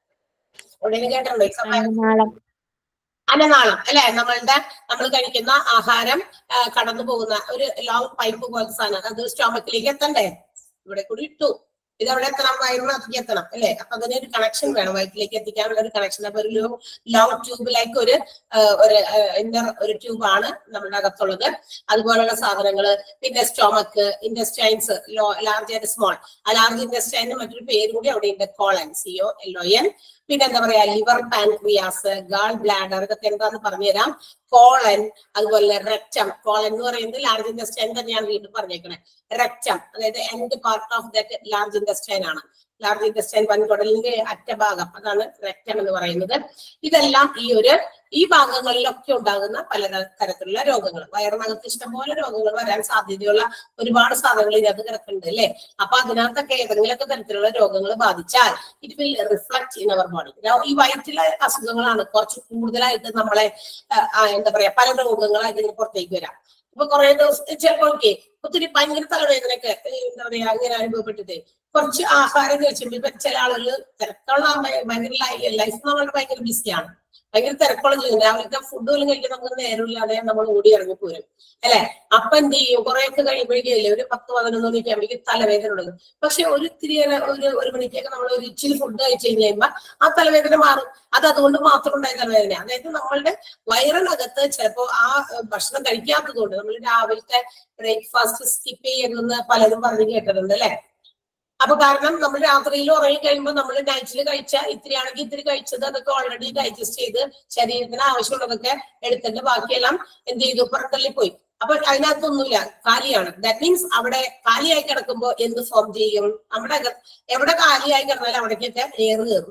ഉടനെ കേട്ടിട്ടുണ്ടോ ഈസോഫാഗസ് അന്നനാളം അല്ലെ നമ്മളുടെ നമ്മൾ കഴിക്കുന്ന ആഹാരം ആ, കടന്നു പോകുന്ന ഒരു ലോങ് പൈപ്പ് പോലത്തെ സാധനം അത് സ്റ്റോമക്കിലേക്ക് എത്തണ്ടേ ഇവിടെ കൂടി ഇട്ടു ഇത് അവിടെ എത്തണം വയറിനകത്തേക്ക് എത്തണം അല്ലെ അപ്പൊ അതിന് ഒരു കണക്ഷൻ വേണം വയറ്റിലേക്ക് എത്തിക്കാനുള്ള ഒരു കണക്ഷൻ അപ്പൊ ഒരു ലോങ് ട്യൂബിലേക്ക് ഒരു ആ, ഒരു ഇന്നർ ഒരു ട്യൂബാണ് നമ്മുടെ അകത്തുള്ളത് അതുപോലുള്ള സാധനങ്ങള് പിന്നെ stomach intestines large and small ആ ലാർജ് ഇൻഡസ്റ്റൈന് മറ്റൊരു പേര് കൂടി അവിടെ ഉണ്ട് colon C O L O N പിന്നെ എന്താ പറയാ ലിവർ പാൻക്രിയാസ് ഗാൾ ബ്ലാഡർ ഇതൊക്കെ എന്താന്ന് പറഞ്ഞുതരാം കോളൻ അതുപോലെ റെക്റ്റം കോളൻ എന്ന് പറയുന്നത് ലാർജ് ഇൻഡസ്റ്റൈൻ തന്നെയാണ് വീണ്ടും പറഞ്ഞേക്കണേ റെക്റ്റം അതായത് end part of that large intestine ആണ് ലാർജ് ഇൻഡസ്റ്റൈൻ വൻകുടലിന്റെ അറ്റഭാഗം അതാണ് റെക്റ്റം എന്ന് പറയുന്നത് ഇതെല്ലാം ഈ ഒരു ഈ ഭാഗങ്ങളിലൊക്കെ ഉണ്ടാകുന്ന പല തരത്തിലുള്ള രോഗങ്ങൾ വയറിനകത്ത് ഇഷ്ടംപോലെ രോഗങ്ങൾ വരാൻ സാധ്യതയുള്ള ഒരുപാട് സാധനങ്ങൾ ഇതിനകത്ത് കിടക്കുന്നുണ്ട് അല്ലെ അപ്പൊ അതിനകത്തൊക്കെ ഏതെങ്കിലുമൊക്കെ തരത്തിലുള്ള രോഗങ്ങൾ ബാധിച്ചാൽ it will reflect in our body ഈ വയറ്റിലെ അസുഖങ്ങളാണ് കുറച്ച് കൂടുതലായിട്ട് നമ്മളെ ആ, ആ, എന്താ പറയാ പല രോഗങ്ങളായിട്ട് ഇങ്ങനെ പുറത്തേക്ക് വരാം ഇപ്പൊ കുറെ ദിവസം ചിലപ്പോ ഓക്കെ ഒത്തിരി ഭയങ്കര തലവേദനയൊക്കെ ഏ, എന്താ പറയാ അങ്ങനെ അനുഭവപ്പെട്ടിട്ട് കുറച്ച് ആഹാരം കഴിച്ചുമ്പോൾ ഇപ്പൊ ചില ആളുകൾ തിരക്കുള്ള ഭയ- ഭയങ്കര ലൈഫ് നമ്മളുടെ ഭയങ്കര ബിസിയാണ് ഭയങ്കര തിരക്കുള്ള ജീവിതം രാവിലത്തെ ഫുഡ് പോലും കഴിക്കാൻ നമുക്ക് നേരമില്ലാതെ നമ്മൾ ഓടി ഇറങ്ങി പോരും അല്ലെ അപ്പൊ എന്ത് ചെയ്യും കുറെയൊക്കെ കഴിയുമ്പോഴേക്കല്ലേ ഒരു പത്ത് പതിനൊന്ന് മണിക്ക് ആകുമ്പോഴേക്കും തലവേദന തുടങ്ങും പക്ഷെ ഒരു ഇത്തിരി നേരം ഒരു ഒരു മണിക്കൊക്കെ നമ്മൾ ഒരു ഇച്ചിരി ഫുഡ് കഴിച്ചു കഴിഞ്ഞ് കഴിയുമ്പോൾ ആ തലവേദന മാറും അത് അതുകൊണ്ട് മാത്രം ഉണ്ടായ തലവേദന അതായത് നമ്മളുടെ വയറിനകത്ത് ചിലപ്പോ ആ ഏഹ്, ഭക്ഷണം കഴിക്കാത്തത് കൊണ്ട് നമ്മൾ രാവിലത്തെ ബ്രേക്ക്ഫാസ്റ്റ് സ്കിപ്പ് ചെയ്യുന്നെന്ന് പലരും പറഞ്ഞു കേട്ടിട്ടുണ്ട് അല്ലെ അപ്പൊ കാരണം നമ്മൾ രാത്രിയിൽ ഉറങ്ങി കഴിയുമ്പോൾ നമ്മൾ നൈറ്റിൽ കഴിച്ച ഇത്തിരി ആണെങ്കിൽ ഇത്തിരി കഴിച്ചത് അതൊക്കെ ഓൾറെഡി ഡൈജസ്റ്റ് ചെയ്ത് ശരീരത്തിന് ആവശ്യമുള്ളതൊക്കെ എടുത്തിട്ട് ബാക്കിയെല്ലാം എന്ത് ചെയ്തു പുറത്തള്ളി പോയി അപ്പൊ അതിനകത്തൊന്നുമില്ല കാലിയാണ് ദാറ്റ് മീൻസ് അവിടെ കാലിയായി കിടക്കുമ്പോൾ എന്ത് ഫോം ചെയ്യും നമ്മുടെ അക- എവിടെ കാലിയായി കിടന്നാലും അവിടേക്കൊക്കെ എയർ കയറും അല്ലെ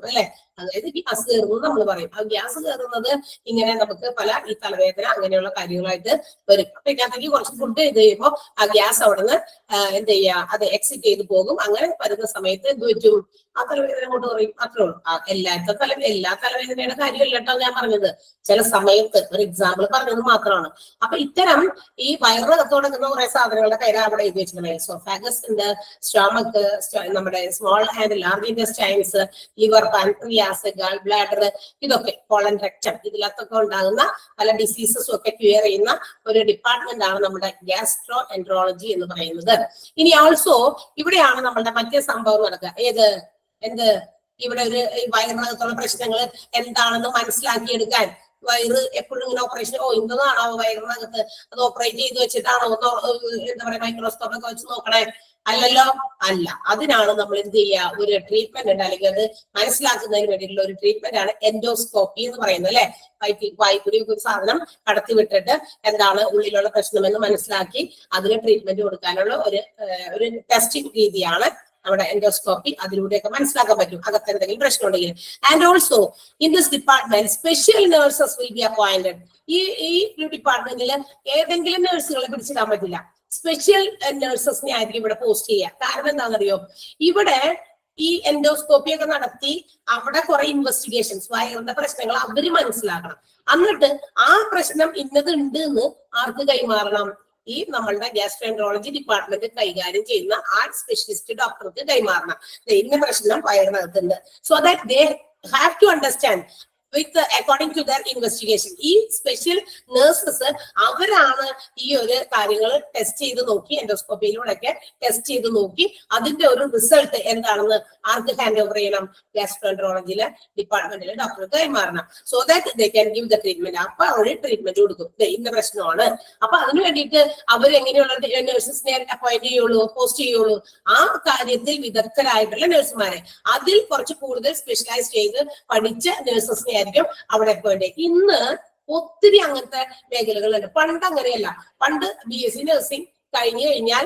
അതായത് ഗ്യാസ് കയറുന്നത് നമ്മൾ പറയും ആ ഗ്യാസ് കയറുന്നത് ഇങ്ങനെ നമുക്ക് പല ഈ തലവേദന അങ്ങനെയുള്ള കാര്യങ്ങളായിട്ട് വരും അപ്പൊ ഇതിനകത്തേക്ക് കുറച്ച് ഫുഡ് ചെയ്ത് കഴിയുമ്പോൾ ആ ഗ്യാസ് അവിടെ നിന്ന് എന്ത് ചെയ്യാ അത് എക്സിറ്റ് ചെയ്ത് പോകും അങ്ങനെ വരുന്ന സമയത്ത് എന്ത് പറ്റും ആ തലവേദന കൊണ്ട് പറയും അത്രേ ഉള്ളൂ ആ എല്ലാത്ത തല എല്ലാ തലവേദനയുടെ കാര്യമല്ല കേട്ടോ ഞാൻ പറഞ്ഞത് ചില സമയത്ത് ഒരു എക്സാമ്പിൾ പറഞ്ഞത് മാത്രമാണ് അപ്പൊ ഇത്തരം ഈ വയറിനകത്ത് തുടങ്ങുന്ന കുറെ സാധനങ്ങളുടെ കയ്യിൽ അവിടെ എഴുതി വെച്ചിട്ടുണ്ടായി സോഫാഗസ് ഉണ്ട് സ്റ്റോമക്ക് നമ്മുടെ small and large intestines liver pancreas gall bladder ഇതൊക്കെ കോളൻ റെക്ടം ഇതിലത്തൊക്കെ ഉണ്ടാകുന്ന പല ഡിസീസസും ഒക്കെ ക്യൂർ ചെയ്യുന്ന ഒരു ഡിപ്പാർട്ട്മെന്റ് ആണ് നമ്മുടെ ഗ്യാസ്ട്രോ എൻട്രോളജി എന്ന് പറയുന്നത് ഇനി ഓൾസോ ഇവിടെയാണ് നമ്മളുടെ മറ്റേ സംഭവം നടക്കുക ഏത് എന്ത് ഇവിടെ ഒരു ഈ വയറിനകത്തുള്ള പ്രശ്നങ്ങൾ എന്താണെന്ന് മനസ്സിലാക്കിയെടുക്കാൻ വയറ് എപ്പോഴും ഇങ്ങനെ ഓപ്പറേഷൻ ഓ ഇന്നതാണോ വയറിനകത്ത് അത് ഓപ്പറേറ്റ് ചെയ്ത് വെച്ചിട്ടാണോ ഒന്ന് എന്താ പറയാ മൈക്രോസ്കോപ്പ് ഒക്കെ വെച്ച് നോക്കണേ അല്ലല്ലോ അല്ല അതിനാണ് നമ്മൾ എന്ത് ചെയ്യുക ഒരു ട്രീറ്റ്മെന്റ് ഉണ്ട് അല്ലെങ്കിൽ അത് മനസ്സിലാക്കുന്നതിന് വേണ്ടിയിട്ടുള്ള ഒരു ട്രീറ്റ്മെന്റ് ആണ് എൻഡോസ്കോപ്പി എന്ന് പറയുന്നത് അല്ലെ വയറ്റിൽ വായ്പുരി ഒരു സാധനം കടത്തി വിട്ടിട്ട് എന്താണ് ഉള്ളിലുള്ള പ്രശ്നമെന്ന് മനസ്സിലാക്കി അതിന് ട്രീറ്റ്മെന്റ് കൊടുക്കാനുള്ള ഒരു ഏഹ്, ഒരു ടെസ്റ്റിംഗ് രീതിയാണ് നമ്മുടെ എൻഡോസ്കോപ്പി അതിലൂടെയൊക്കെ മനസ്സിലാക്കാൻ പറ്റും അകത്ത് എന്തെങ്കിലും പ്രശ്നം ഉണ്ടെങ്കിൽ and also in this department special nurses will be appointed ഈ ഈ ഡിപ്പാർട്ട്മെന്റിൽ ഏതെങ്കിലും നഴ്സുകളെ പിടിച്ചിടാൻ പറ്റില്ല സ്പെഷ്യൽ നഴ്സസിനെ ആയിരിക്കും ഇവിടെ പോസ്റ്റ് ചെയ്യുക കാരണം എന്താണെന്നറിയോ ഇവിടെ ഈ എൻഡോസ്കോപ്പി ഒക്കെ നടത്തി അവിടെ കുറെ ഇൻവെസ്റ്റിഗേഷൻസ് വയറിന്റെ പ്രശ്നങ്ങൾ അവര് മനസ്സിലാക്കണം എന്നിട്ട് ആ പ്രശ്നം ഇന്നത് ഉണ്ട് എന്ന് ആർക്ക് കൈമാറണം ഈ നമ്മളുടെ ഗ്യാസ്ട്രോൻട്രോളജി ഡിപ്പാർട്ട്മെന്റ് കൈകാര്യം ചെയ്യുന്ന ആ സ്പെഷ്യലിസ്റ്റ് ഡോക്ടർക്ക് കൈമാറണം ദേ ഇന്ന പ്രശ്നം വയറിനകത്തുണ്ട് so that they have to understand with according to their investigation ഈ സ്പെഷ്യൽ നഴ്സസ് അവരാണ് ഈ ഒരു കാര്യങ്ങൾ ടെസ്റ്റ് ചെയ്ത് നോക്കി എൻഡോസ്കോപ്പിയിലൂടെ ഒക്കെ ടെസ്റ്റ് ചെയ്ത് നോക്കി അതിന്റെ ഒരു റിസൾട്ട് എന്താണെന്ന് ആർക്ക് ഹാൻഡ് ഓവർ ചെയ്യണം ഗ്യാസ്ട്രോൻട്രോളജിയിലെ ഡിപ്പാർട്ട്മെന്റിലെ ഡോക്ടർക്ക് കൈമാറണം so that they can give the treatment അപ്പൊ അവര് ട്രീറ്റ്മെന്റ് കൊടുക്കും ദേ ഇന്ന പ്രശ്നമാണ് അപ്പൊ അതിനു വേണ്ടിയിട്ട് അവർ എങ്ങനെയുള്ള നഴ്സസിനെ അപ്പോയിന്റ് ചെയ്യുള്ളൂ പോസ്റ്റ് ചെയ്യുള്ളൂ ആ കാര്യത്തിൽ വിദഗ്ധരായിട്ടുള്ള നഴ്സുമാരെ അതിൽ കുറച്ച് കൂടുതൽ സ്പെഷ്യലൈസ് ചെയ്ത് പഠിച്ച നഴ്സസിനെ ആയിരിക്കും അവിടെ അപ്പോയിന്റ് ഇന്ന് ഒത്തിരി അങ്ങനത്തെ മേഖലകളുണ്ട് പണ്ട് അങ്ങനെയല്ല പണ്ട് ബി എസ് സി നഴ്സിംഗ് കഴിഞ്ഞു കഴിഞ്ഞാൽ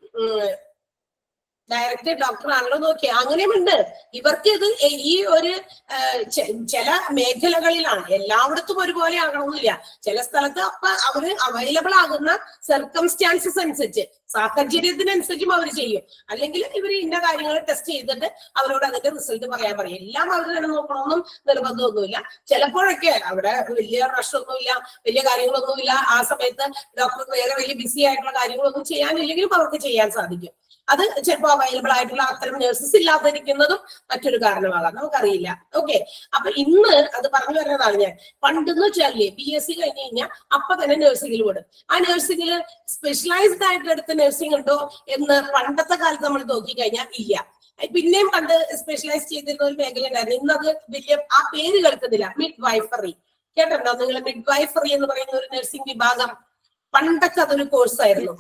ഡയറക്റ്റ് ഡോക്ടർ ആണല്ലോ നോക്കിയ അങ്ങനെയുമുണ്ട് ഇവർക്ക് ഇത് എ- ഈ ഒരു ആ, ചെ- ചില മേഖലകളിലാണ് എല്ലായിടത്തും ഒരുപോലെ ആകണമെന്നില്ല ചില സ്ഥലത്ത് അപ്പൊ അവര് അവൈലബിൾ ആകുന്ന സർക്കംസ്റ്റാൻസസ് അനുസരിച്ച് സാഹചര്യത്തിനനുസരിച്ചും അവർ ചെയ്യും അല്ലെങ്കിൽ ഇവർ ഇന്ന കാര്യങ്ങൾ ടെസ്റ്റ് ചെയ്തിട്ട് അവരോട് അതിന്റെ റിസൾട്ട് പറയാൻ പറയും എല്ലാം അവർ തന്നെ നോക്കണമെന്നും നിർബന്ധമൊന്നുമില്ല ചിലപ്പോഴൊക്കെ അവിടെ വലിയ റഷ് ഒന്നുമില്ല വലിയ കാര്യങ്ങളൊന്നുമില്ല ആ സമയത്ത് ഡോക്ടർ വേറെ വലിയ ബിസി ആയിട്ടുള്ള കാര്യങ്ങളൊന്നും ചെയ്യാനില്ലെങ്കിലും അവർക്ക് ചെയ്യാൻ സാധിക്കും അത് ചിലപ്പോൾ അവൈലബിൾ ആയിട്ടുള്ള അത്തരം നഴ്സസ് ഇല്ലാതിരിക്കുന്നതും മറ്റൊരു കാരണമാകാം നമുക്കറിയില്ല ഓക്കെ അപ്പൊ ഇന്ന് അത് പറഞ്ഞു വരുന്നതാണ് ഞാൻ പണ്ടെന്ന് വെച്ചാലേ ബി എസ് സി കഴിഞ്ഞ് കഴിഞ്ഞാൽ അപ്പൊ തന്നെ നഴ്സിംഗിൽ വിടും ആ നഴ്സിംഗിൽ സ്പെഷ്യലൈസ്ഡ് ആയിട്ട് എടുത്ത നഴ്സിംഗ് ഉണ്ടോ എന്ന് പണ്ടത്തെ കാലത്ത് നമ്മൾ നോക്കിക്കഴിഞ്ഞാൽ ഇല്ല പിന്നെയും പണ്ട് സ്പെഷ്യലൈസ് ചെയ്തിരുന്ന ഒരു മേഖല ഉണ്ടായിരുന്നു ഇന്നത് വലിയ ആ പേര് കേൾക്കുന്നില്ല മിഡ് വൈഫറി കേട്ടിട്ടുണ്ടോ നിങ്ങൾ മിഡ് വൈഫറി എന്ന് പറയുന്ന ഒരു നഴ്സിംഗ് വിഭാഗം പണ്ടൊക്കെ അതൊരു കോഴ്സ് ആയിരുന്നു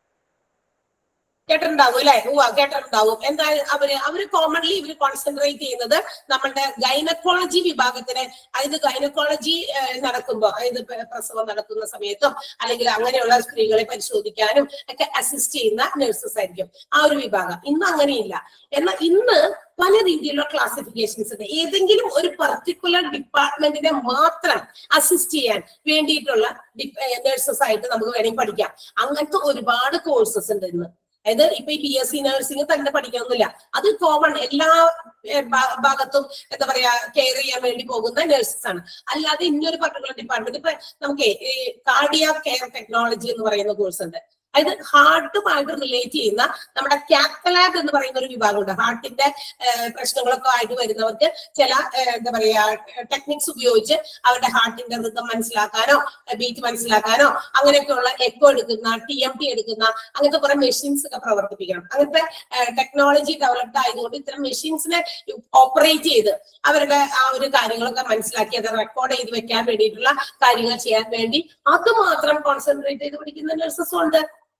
കേട്ടിട്ടുണ്ടാവും അല്ലെ ഉവ്വ കേട്ടിട്ടുണ്ടാവും എന്താ അവര് അവര് കോമൺലി ഇവര് കോൺസെൻട്രേറ്റ് ചെയ്യുന്നത് നമ്മളുടെ ഗൈനക്കോളജി വിഭാഗത്തിന് അതായത് ഗൈനക്കോളജി നടക്കുമ്പോ അതായത് പ്ര- പ്രസവം നടക്കുന്ന സമയത്തും അല്ലെങ്കിൽ അങ്ങനെയുള്ള സ്ത്രീകളെ പരിശോധിക്കാനും ഒക്കെ അസിസ്റ്റ് ചെയ്യുന്ന നഴ്സസ് ആയിരിക്കും ആ ഒരു വിഭാഗം ഇന്ന് അങ്ങനെയില്ല എന്നാൽ ഇന്ന് പല രീതിയിലുള്ള ക്ലാസിഫിക്കേഷൻസ് ഉണ്ട് ഏതെങ്കിലും ഒരു പർട്ടിക്കുലർ ഡിപ്പാർട്ട്മെന്റിനെ മാത്രം അസിസ്റ്റ് ചെയ്യാൻ വേണ്ടിയിട്ടുള്ള നഴ്സസ് ആയിട്ട് നമുക്ക് വേണമെങ്കിൽ പഠിക്കാം അങ്ങനത്തെ ഒരുപാട് കോഴ്സസ് ഉണ്ട് ഇന്ന് അതായത് ഇപ്പൊ ഈ ബി എസ് സി നഴ്സിംഗ് തന്നെ പഠിക്കണമെന്നില്ല അത് കോമൺ എല്ലാ ഏ, ഭാ- ഭാഗത്തും എന്താ പറയാ കെയർ ചെയ്യാൻ വേണ്ടി പോകുന്ന നഴ്സസ് ആണ് അല്ലാതെ ഇന്നൊരു പർട്ടിക്കുലർ ഡിപ്പാർട്ട്മെന്റ് ഇപ്പൊ നമുക്ക് കാർഡിയ കെയർ ടെക്നോളജി എന്ന് പറയുന്ന കോഴ്സ് ഉണ്ട് അതായത് ഹാർട്ടുമായിട്ട് റിലേറ്റ് ചെയ്യുന്ന നമ്മുടെ കാത്തലാബ് എന്ന് പറയുന്ന ഒരു വിഭാഗമുണ്ട് ഹാർട്ടിന്റെ പ്രശ്നങ്ങളൊക്കെ ആയിട്ട് വരുന്നവർക്ക് ചില ഏ, എന്താ പറയാ ടെക്നിക്സ് ഉപയോഗിച്ച് അവരുടെ ഹാർട്ടിന്റെ ഋതം മനസ്സിലാക്കാനോ ബീറ്റ് മനസ്സിലാക്കാനോ അങ്ങനെയൊക്കെയുള്ള എക്കോ എടുക്കുന്ന ടി എം ടി എടുക്കുന്ന അങ്ങനത്തെ കുറെ മെഷീൻസ് ഒക്കെ പ്രവർത്തിപ്പിക്കണം അങ്ങനത്തെ ടെക്നോളജി ഡെവലപ്ഡ് ആയതുകൊണ്ട് ഇത്തരം മെഷീൻസിനെ ഓപ്പറേറ്റ് ചെയ്ത് അവരുടെ ആ ഒരു കാര്യങ്ങളൊക്കെ മനസ്സിലാക്കി അത് റെക്കോർഡ് ചെയ്ത് വെക്കാൻ വേണ്ടിയിട്ടുള്ള കാര്യങ്ങൾ ചെയ്യാൻ വേണ്ടി അത് മാത്രം കോൺസെൻട്രേറ്റ് ചെയ്ത് പഠിക്കുന്ന നഴ്സസും ഉണ്ട്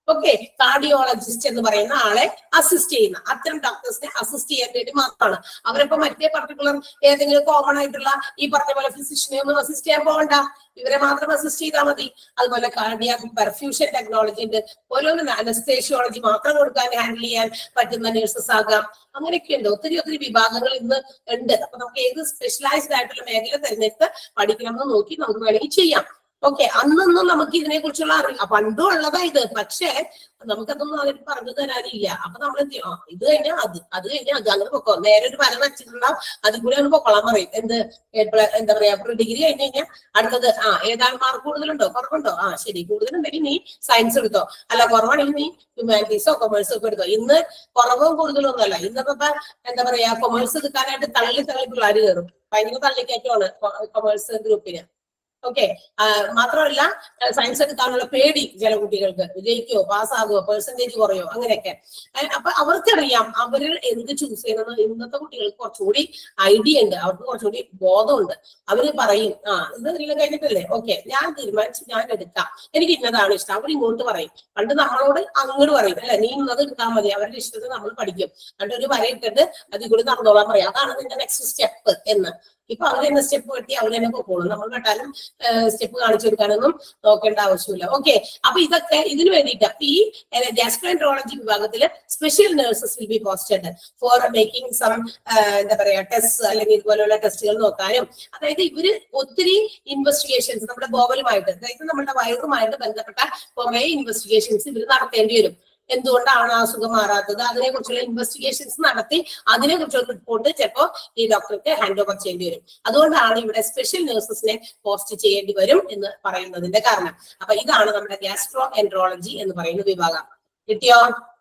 ഓക്കെ കാർഡിയോളജിസ്റ്റ് എന്ന് പറയുന്ന ആളെ അസിസ്റ്റ് ചെയ്യുന്ന അത്തരം ഡോക്ടേഴ്സിനെ അസിസ്റ്റ് ചെയ്യാൻ വേണ്ടി മാത്രമാണ് അവരിപ്പോ മറ്റേ പർട്ടിക്കുലർ ഏതെങ്കിലും കോമൺ ആയിട്ടുള്ള ഈ പറഞ്ഞ പോലെ ഫിസിഷ്യനെ ഒന്നും അസിസ്റ്റ് ചെയ്യാൻ പോകണ്ട ഇവരെ മാത്രം അസിസ്റ്റ് ചെയ്താൽ മതി അതുപോലെ കാർഡിയാക് പെർഫ്യൂഷൻ ടെക്നോളജി ഉണ്ട് ഓരോന്നും അനസ്തേഷ്യോളജി മാത്രം കൊടുക്കാൻ ഹാൻഡിൽ ചെയ്യാൻ പറ്റുന്ന നഴ്സസ് ആകാം അങ്ങനെയൊക്കെ ഉണ്ട് ഒത്തിരി ഒത്തിരി വിഭാഗങ്ങൾ ഇന്ന് ഉണ്ട് അപ്പൊ നമുക്ക് ഏത് സ്പെഷ്യലൈസ്ഡ് ആയിട്ടുള്ള മേഖല തിരഞ്ഞെടുത്ത് പഠിക്കണം എന്ന് നോക്കി നമുക്ക് വേണമെങ്കിൽ ചെയ്യാം ഓക്കെ അന്നൊന്നും നമുക്ക് ഇതിനെ കുറിച്ചുള്ള അറിയില്ല പണ്ടും ഉള്ളതാ ഇത് പക്ഷേ നമുക്കതൊന്നും അവർ പറഞ്ഞു തരാനില്ല അപ്പൊ നമ്മൾ എന്ത് ചെയ്യും? ആ, ഇത് കഴിഞ്ഞാൽ അത് അത് കഴിഞ്ഞാൽ അത് അങ്ങനെ പൊക്കോ നേരെ ഒരു വര വെച്ചിട്ടുണ്ടാവും അതിൽ കൂടെ അങ്ങ് പൊക്കോളാൻ പറയും എന്ത് ഏ, പ്ല- എന്താ പറയാ ഡിഗ്രി കഴിഞ്ഞ് കഴിഞ്ഞാൽ അടുത്തത് ആ ഏതാണ് മാർക്ക് കൂടുതലുണ്ടോ കുറവുണ്ടോ ആ ശരി കൂടുതലുണ്ടെങ്കിൽ നീ സയൻസ് എടുത്തോ അല്ല കുറവാണെങ്കിൽ നീ ഹ്യൂമാനിറ്റീസോ കൊമേഴ്സോ ഒക്കെ എടുത്തോ ഇന്ന് കുറവും കൂടുതലും ഒന്നുമല്ല ഇന്നത്തെ ഇപ്പൊ എന്താ പറയാ കൊമേഴ്സ് എടുക്കാനായിട്ട് തള്ളി തള്ളി പിള്ളേർ കയറും ഭയങ്കര തള്ളിക്കയറ്റമാണ് കൊമേഴ്സ് ഗ്രൂപ്പിന് ഓക്കെ മാത്രമല്ല സയൻസ് എടുക്കാനുള്ള പേടി ചില കുട്ടികൾക്ക് വിജയിക്കോ പാസ്സാകുമോ പെർസെന്റേജ് കുറയോ അങ്ങനെയൊക്കെ ഏഹ് അപ്പൊ അവർക്കറിയാം അവർ എന്ത് ചൂസ് ചെയ്യണമെന്ന് ഇന്നത്തെ കുട്ടികൾക്ക് കുറച്ചുകൂടി ഐഡിയ ഉണ്ട് അവർക്ക് കുറച്ചുകൂടി ബോധമുണ്ട് അവര് പറയും ആ ഇത് എല്ലാം കഴിഞ്ഞിട്ടല്ലേ ഓക്കെ ഞാൻ തീരുമാനിച്ചു ഞാൻ എടുക്കാം എനിക്ക് ഇന്നതാണ് ഇഷ്ടം അവർ ഇങ്ങോട്ട് പറയും പണ്ട് നമ്മളോട് അങ്ങോട്ട് പറയും അല്ലെ നീ ഇന്നത് എടുത്താൽ മതി അവരുടെ ഇഷ്ടത്തിന് നമ്മൾ പഠിക്കും എന്നിട്ട് ഒരു വര ഇട്ടിട്ട് അതിൽ കൂടി നടന്നോളാൻ പറയും അതാണ് നിന്റെ നെക്സ്റ്റ് സ്റ്റെപ്പ് എന്ന് ഇപ്പൊ അവർ തന്നെ സ്റ്റെപ്പ് കെട്ടി അവർ തന്നെ പോക്കോളും നമ്മൾ കേട്ടാലും സ്റ്റെപ്പ് കാണിച്ചു കൊടുക്കാനൊന്നും നോക്കേണ്ട ആവശ്യമില്ല ഓക്കെ അപ്പൊ ഇതൊക്കെ ഇതിനു വേണ്ടിയിട്ട് അപ്പൊ ഈ ഗ്യാസ്ട്രോൻട്രോളജി വിഭാഗത്തില് special nurses will be posted for making some എന്താ പറയാ ടെസ്റ്റ് അല്ലെങ്കിൽ ഇതുപോലെയുള്ള ടെസ്റ്റുകൾ നോക്കാനും അതായത് ഇവര് ഒത്തിരി ഇൻവെസ്റ്റിഗേഷൻസ് നമ്മുടെ ബോവലുമായിട്ട് അതായത് നമ്മുടെ വയറുമായിട്ട് ബന്ധപ്പെട്ട കുറെ ഇൻവെസ്റ്റിഗേഷൻസ് ഇവർ നടത്തേണ്ടി വരും എന്തുകൊണ്ടാണ് ആ അസുഖം മാറാത്തത് അതിനെ കുറിച്ചുള്ള ഇൻവെസ്റ്റിഗേഷൻസ് നടത്തി അതിനെ കുറിച്ചുള്ള റിപ്പോർട്ട് ചിലപ്പോ ഈ ഡോക്ടർക്ക് ഹാൻഡ് ഓവർ ചെയ്യേണ്ടി വരും അതുകൊണ്ടാണ് ഇവിടെ സ്പെഷ്യൽ നഴ്സസിനെ പോസ്റ്റ് ചെയ്യേണ്ടി വരും എന്ന് പറയുന്നതിന്റെ കാരണം അപ്പൊ ഇതാണ് നമ്മുടെ ഗ്യാസ്ട്രോ എൻട്രോളജി എന്ന് പറയുന്ന വിഭാഗം കിട്ടിയോ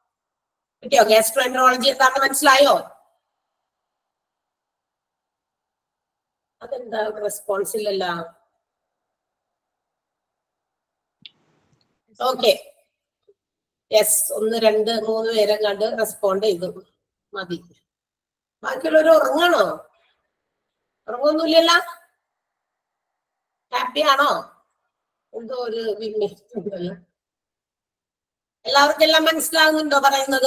കിട്ടിയോ ഗ്യാസ്ട്രോ എൻട്രോളജി എന്താണെന്ന് മനസ്സിലായോ അതെന്താ റെസ്പോൺസ് ഇല്ലല്ലോ ഓക്കെ യെസ് ഒന്ന് രണ്ട് മൂന്ന് പേരെ കണ്ട് റെസ്പോണ്ട് ചെയ്തു മതി ബാക്കിയുള്ളവർ ഉറങ്ങാണോ ഉറങ്ങൊന്നുമില്ലല്ലോ ഹാപ്പി ആണോ എന്തോ ഒരു വിമ്മിഷ്ടല്ലോ എല്ലാവർക്കും എല്ലാം മനസ്സിലാകുന്നുണ്ടോ പറയുന്നത്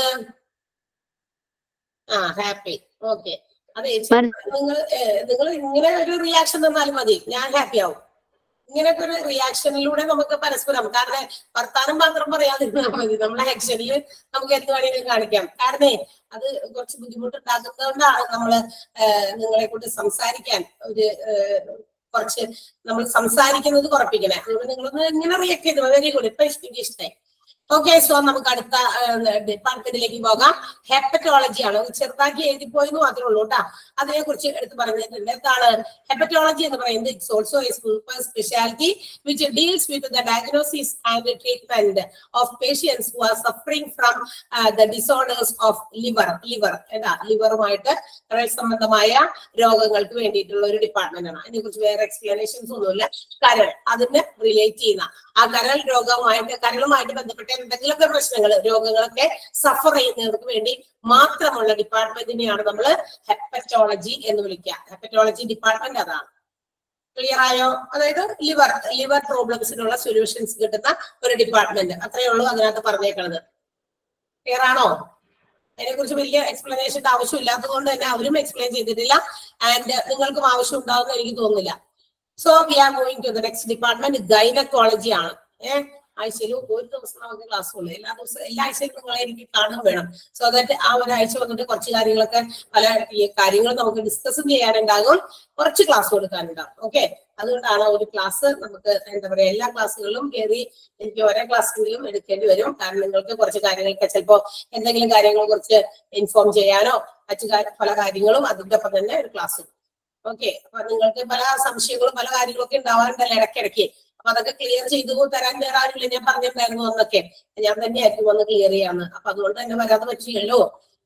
ആ ഹാപ്പി ഓക്കെ അതെ നിങ്ങൾ നിങ്ങൾ ഇങ്ങനെ ഒരു റിയാക്ഷൻ തന്നാലും മതി ഞാൻ ഹാപ്പി ആവും ഇങ്ങനൊക്കെ ഒരു റിയാക്ഷനിലൂടെ നമുക്ക് പരസ്പരം കാരണം വർത്താനം മാത്രം പറയാതിരുന്നാൽ മതി നമ്മളെ ആക്ഷനിൽ നമുക്ക് എന്ത് വേണമെങ്കിലും കാണിക്കാം കാരണേ അത് കുറച്ച് ബുദ്ധിമുട്ടുണ്ടാകുന്നതുകൊണ്ടാണ് നമ്മള് ഏഹ് നിങ്ങളെ കൊണ്ട് സംസാരിക്കാൻ ഒരു ഏഹ് കുറച്ച് നമ്മൾ സംസാരിക്കുന്നത് കുറപ്പിക്കണേ അതുകൊണ്ട് നിങ്ങളൊന്ന് ഇങ്ങനെ റിയാക്ട് ചെയ്തു വെരി ഗുഡ് ഇപ്പൊ എനിക്ക് ഇഷ്ടമായി ഓക്കെ സോ നമുക്ക് അടുത്ത ഡിപ്പാർട്ട്മെന്റിലേക്ക് പോകാം ഹെപ്പറ്റോളജി ആണ് അത് ചെറുതാക്കി എഴുതിപ്പോയെന്ന് മാത്രമേ ഉള്ളൂ കേട്ടോ അതിനെ കുറിച്ച് എടുത്ത് പറഞ്ഞിട്ടുണ്ട് എന്താണ് ഹെപ്പറ്റോളജി എന്ന് പറയുന്നത് it's also a super speciality which deals with the diagnosis and treatment of patients who are suffering from the disorders of liver liver എന്താ ലിവറുമായിട്ട് കരൾ സംബന്ധമായ രോഗങ്ങൾക്ക് വേണ്ടിയിട്ടുള്ള ഒരു ഡിപ്പാർട്ട്മെന്റ് ആണ് അതിനെക്കുറിച്ച് വേറെ എക്സ്പ്ലനേഷൻസ് ഒന്നുമില്ല കരൾ അതിന് റിലേറ്റ് ചെയ്യുന്ന ആ കരൾ രോഗവുമായിട്ട് കരളുമായിട്ട് ബന്ധപ്പെട്ട എന്തെങ്കിലുമൊക്കെ പ്രശ്നങ്ങൾ രോഗങ്ങളൊക്കെ സഫർ ചെയ്യുന്നവർക്ക് വേണ്ടി മാത്രമുള്ള ഡിപ്പാർട്ട്മെന്റിനെയാണ് നമ്മൾ ഹെപ്പറ്റോളജി എന്ന് വിളിക്കുക ഹെപ്പറ്റോളജി ഡിപ്പാർട്ട്മെന്റ് അതാണ് ക്ലിയർ ആയോ അതായത് ലിവർ ലിവർ പ്രോബ്ലംസിനുള്ള സൊല്യൂഷൻസ് കിട്ടുന്ന ഒരു ഡിപ്പാർട്ട്മെന്റ് അത്രയേ ഉള്ളൂ അതിനകത്ത് പറഞ്ഞേക്കുന്നത് ക്ലിയർ ആണോ അതിനെക്കുറിച്ച് വലിയ എക്സ്പ്ലനേഷന്റെ ആവശ്യമില്ലാത്തത് കൊണ്ട് തന്നെ അവരും എക്സ്പ്ലെയിൻ ചെയ്തിട്ടില്ല ആൻഡ് നിങ്ങൾക്കും ആവശ്യം ഉണ്ടാവുമെന്ന് എനിക്ക് തോന്നുന്നില്ല so we are moving to the next department gynaecology ആണ് ഏഹ് ആഴ്ചയിൽ ഒരു ദിവസം നമുക്ക് ക്ലാസ് ഉള്ളൂ എല്ലാ ദിവസവും എല്ലാ ആഴ്ചയും നിങ്ങളെ എനിക്ക് കാണും വേണം സോ ദാറ്റ് ആ ഒരാഴ്ച വന്നിട്ട് കുറച്ച് കാര്യങ്ങളൊക്കെ പല ഈ കാര്യങ്ങൾ നമുക്ക് ഡിസ്കസും ചെയ്യാനുണ്ടാകും കുറച്ച് ക്ലാസ് കൊടുക്കാനുണ്ടാകും ഓക്കെ അതുകൊണ്ടാണ് ഒരു ക്ലാസ് നമുക്ക് എന്താ പറയാ എല്ലാ ക്ലാസ്സുകളിലും കയറി എനിക്ക് ഓരോ ക്ലാസ്സുകളിലും എടുക്കേണ്ടി വരും കാരണം നിങ്ങൾക്ക് കുറച്ച് കാര്യങ്ങളൊക്കെ ചിലപ്പോ എന്തെങ്കിലും കാര്യങ്ങളെ കുറിച്ച് ഇൻഫോം ചെയ്യാനോ മറ്റു കാ- പല കാര്യങ്ങളും അതിന്റെ ഒപ്പം തന്നെ ഒരു ക്ലാസ് ഓക്കെ അപ്പൊ നിങ്ങൾക്ക് പല സംശയങ്ങളും പല കാര്യങ്ങളൊക്കെ ഉണ്ടാവാറുണ്ടല്ലോ ഇടയ്ക്കിടയ്ക്ക് അപ്പൊ അതൊക്കെ ക്ലിയർ ചെയ്തു തരാൻ വേറെ ആരുമില്ല ഞാൻ പറഞ്ഞിട്ടുണ്ടായിരുന്നു എന്നൊക്കെ ഞാൻ തന്നെയായിരിക്കും വന്ന് ക്ലിയർ ചെയ്യാന്ന് അപ്പൊ അതുകൊണ്ട് തന്നെ വരാതെ പറ്റിയല്ലോ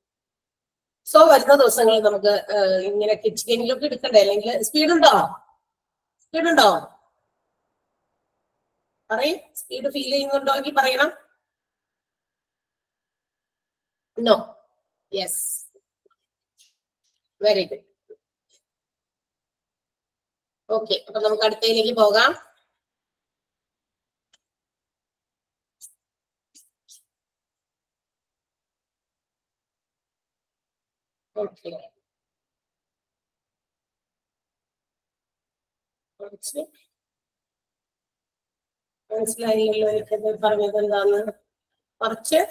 സോ വരുന്ന ദിവസങ്ങളിൽ നമുക്ക് ഏഹ്, ഇങ്ങനെ കിച്ചണിലൊക്കെ എടുക്കണ്ടേ അല്ലെങ്കിൽ സ്പീഡ് ഉണ്ടോ സ്പീഡ് ഉണ്ടോ പറയും സ്പീഡ് ഫീൽ ചെയ്യുന്നുണ്ടോ എങ്കിൽ പറയണം no yes very good okay അപ്പൊ നമുക്ക് അടുത്തതിലേക്ക് പോകാം ഓക്കെ കുറച്ച് മനസ്സിലായില്ലല്ലോ എനിക്കത് പറഞ്ഞത് എന്താന്ന് കുറച്ച്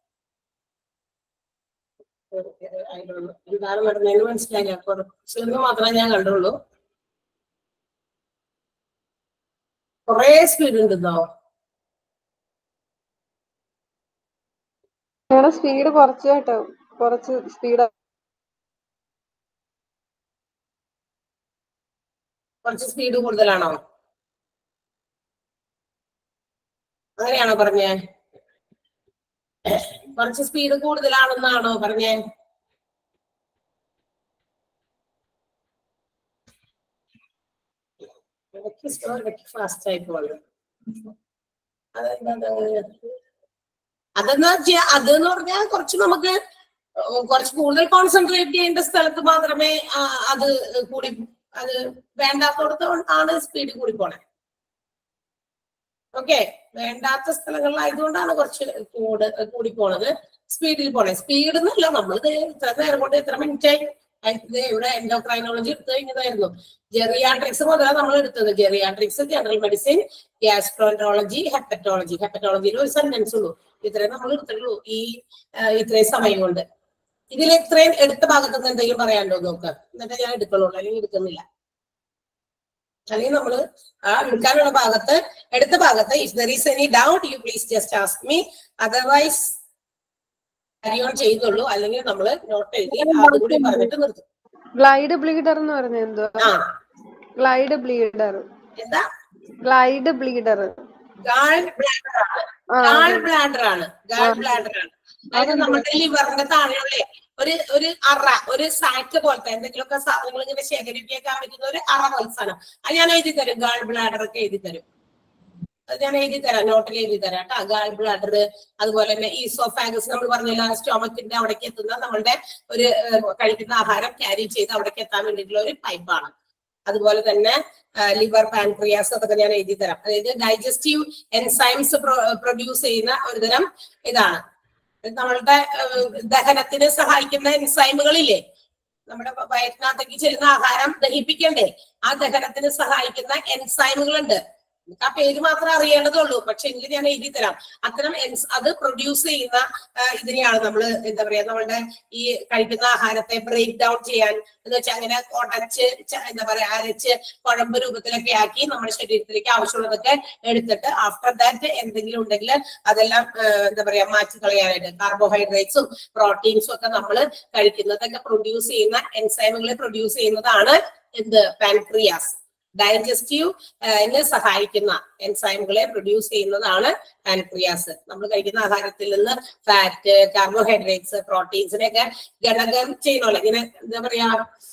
I don't know. എന്താണ് നടന്നതെന്ന് മനസ്സിലായില്ല കുറച്ചൊന്നും മാത്രമേ ഞാൻ കണ്ടുള്ളൂ കൊറേ സ്പീഡ് ഉണ്ടെന്നോ ഞങ്ങളുടെ സ്പീഡ് കുറച്ച് കേട്ടോ കുറച്ച് സ്പീഡ് കുറച്ച് സ്പീഡ് കൂടുതലാണോ അങ്ങനെയാണോ പറഞ്ഞേ കുറച്ച് സ്പീഡ് കൂടുതലാണെന്നാണോ പറഞ്ഞേ ഇടയ്ക്ക് സ്ലോ ഇടയ്ക്ക് ഫാസ്റ്റ് ആയി പോകുന്നത് അതെന്താ അതെന്ന് വെച്ചാൽ അതെന്ന് പറഞ്ഞാൽ കുറച്ച് നമുക്ക് ഉം കുറച്ച് കൂടുതൽ കോൺസെൻട്രേറ്റ് ചെയ്യേണ്ട സ്ഥലത്ത് മാത്രമേ ആ, അത് കൂടി അത് വേണ്ടാത്തടത്ത് ആണ് സ്പീഡ് കൂടി പോണേ ഓക്കെ വേണ്ടാത്ത സ്ഥലങ്ങളിലായതുകൊണ്ടാണ് കുറച്ച് കൂട് കൂടി പോണത് സ്പീഡിൽ പോണേ സ്പീഡ് എന്നല്ല നമ്മൾ ഇത്ര നേരം കൊണ്ട് എത്ര മിനിറ്റ് ആയി ഇത് ഇവിടെ എൻഡോക്രൈനോളജി എടുത്തു കഴിഞ്ഞതായിരുന്നു ജെറിയാട്രിക്സ് മുതലാണ് നമ്മൾ എടുത്തത് geriatrics general medicine gastroenterology hepatology ഹെപ്പറ്റോളജിയിൽ ഒരു സെന്റൻസ് ഉള്ളൂ ഇത്രയും നമ്മൾ എടുത്തിട്ടുള്ളൂ ഈ ആ, ഇത്രയും സമയം കൊണ്ട് ഇതിൽ ഇത്രയും എടുത്ത ഭാഗത്ത് നിന്ന് എന്തെങ്കിലും പറയാനുണ്ടോ നോക്ക് എന്നിട്ട് ഞാൻ എടുക്കുള്ളൂ അല്ലെങ്കിൽ എടുക്കുന്നില്ല അല്ലെങ്കിൽ നമ്മള് ആ എടുക്കാനുള്ള ഭാഗത്ത് എടുത്ത ഭാഗത്ത് if there is any doubt you please just ask me otherwise carry on ചെയ്തുള്ളൂ അല്ലെങ്കിൽ നമ്മൾ നോട്ട് എഴുതി അതുകൂടി പറഞ്ഞിട്ട് നിർത്തും ഗ്ലൈഡ് ബ്ലീഡർ എന്ന് പറഞ്ഞ എന്തോ ആ ഗ്ലൈഡ് ബ്ലീഡർ എന്താ ഗ്ലൈഡ് ബ്ലീഡർ ഗാൾ ബ്ലാഡർ ആണ് ആ ഗാൾ ബ്ലാഡർ ആണ് ഗാൾ ബ്ലാഡർ ആണ് അതായത് നമ്മുടെ ലിവറിന്റെ താഴെയുള്ള ഒരു ഒരു അറ ഒരു സാക്ക് പോലത്തെ എന്തെങ്കിലുമൊക്കെ സാധനങ്ങൾ ഇങ്ങനെ ശേഖരിക്കാൻ പറ്റുന്ന ഒരു അറ പോലത്തെ സാധനം അത് ഞാൻ എഴുതി തരും ഗാൾ ബ്ലാഡർ ഒക്കെ എഴുതി തരും അത് ഞാൻ എഴുതി തരാം നോട്ടിൽ എഴുതി തരാം കേട്ടോ ഗാൾ ബ്ലാഡർ അതുപോലെ തന്നെ ഈസോഫാഗസ് നമ്മൾ പറഞ്ഞല്ലോ സ്റ്റോമക്കിന്റെ അവിടേക്ക് എത്തുന്ന നമ്മളുടെ ഒരു ഏഹ്, കഴിക്കുന്ന ആഹാരം ക്യാരി ചെയ്ത് അവിടേക്ക് എത്താൻ വേണ്ടിയിട്ടുള്ള ഒരു പൈപ്പാണ് അതുപോലെ തന്നെ ലിവർ പാൻക്രിയാസ് അതൊക്കെ ഞാൻ എഴുതി തരാം അതായത് ഡൈജസ്റ്റീവ് എൻസൈംസ് പ്രൊഡ്യൂസ് ചെയ്യുന്ന ഒരു തരം ഇതാണ് ഇത് നമ്മളുടെ ഏഹ്, ദഹനത്തിന് സഹായിക്കുന്ന എൻസൈമുകളില്ലേ നമ്മുടെ വയറ്റിനകത്തേക്ക് ചെല്ലുന്ന ആഹാരം ദഹിപ്പിക്കണ്ടേ ആ ദഹനത്തിന് സഹായിക്കുന്ന എൻസൈമുകളുണ്ട് നമുക്ക് ആ പേര് മാത്രം അറിയേണ്ടതുള്ളൂ പക്ഷെ എങ്കിൽ ഞാൻ എഴുതി തരാം അത്തരം എൻസ് അത് പ്രൊഡ്യൂസ് ചെയ്യുന്ന ആ, ഇതിനെയാണ് നമ്മൾ എന്താ പറയാ നമ്മളുടെ ഈ കഴിക്കുന്ന ആഹാരത്തെ ബ്രേക്ക് ഡൗൺ ചെയ്യാൻ എന്ന് വെച്ചാൽ അങ്ങനെ ഉടച്ച് ച- എന്താ പറയാ അരച്ച് കുഴമ്പ് രൂപത്തിലൊക്കെ ആക്കി നമ്മുടെ ശരീരത്തിലേക്ക് ആവശ്യമുള്ളതൊക്കെ എടുത്തിട്ട് ആഫ്റ്റർ ദാറ്റ് എന്തെങ്കിലും ഉണ്ടെങ്കിൽ അതെല്ലാം ആ, എന്താ പറയാ മാറ്റി കളയാനായിട്ട് കാർബോഹൈഡ്രേറ്റ്സും പ്രോട്ടീൻസും ഒക്കെ നമ്മൾ കഴിക്കുന്നതൊക്കെ പ്രൊഡ്യൂസ് ചെയ്യുന്ന എൻസൈമുകളെ പ്രൊഡ്യൂസ് ചെയ്യുന്നതാണ് എന്ത് പാൻക്രിയാസ് ഡൈജസ്റ്റീവ് നെ സഹായിക്കുന്ന എൻസൈമുകളെ പ്രൊഡ്യൂസ് ചെയ്യുന്നതാണ് പാൻക്രിയാസ് നമ്മൾ കഴിക്കുന്ന ആഹാരത്തിൽ നിന്ന് ഫാറ്റ് കാർബോഹൈഡ്രേറ്റ്സ് പ്രോട്ടീൻസിനെയൊക്കെ ഘടകം ചെയ്യണമല്ലോ ഇങ്ങനെ എന്താ പറയാ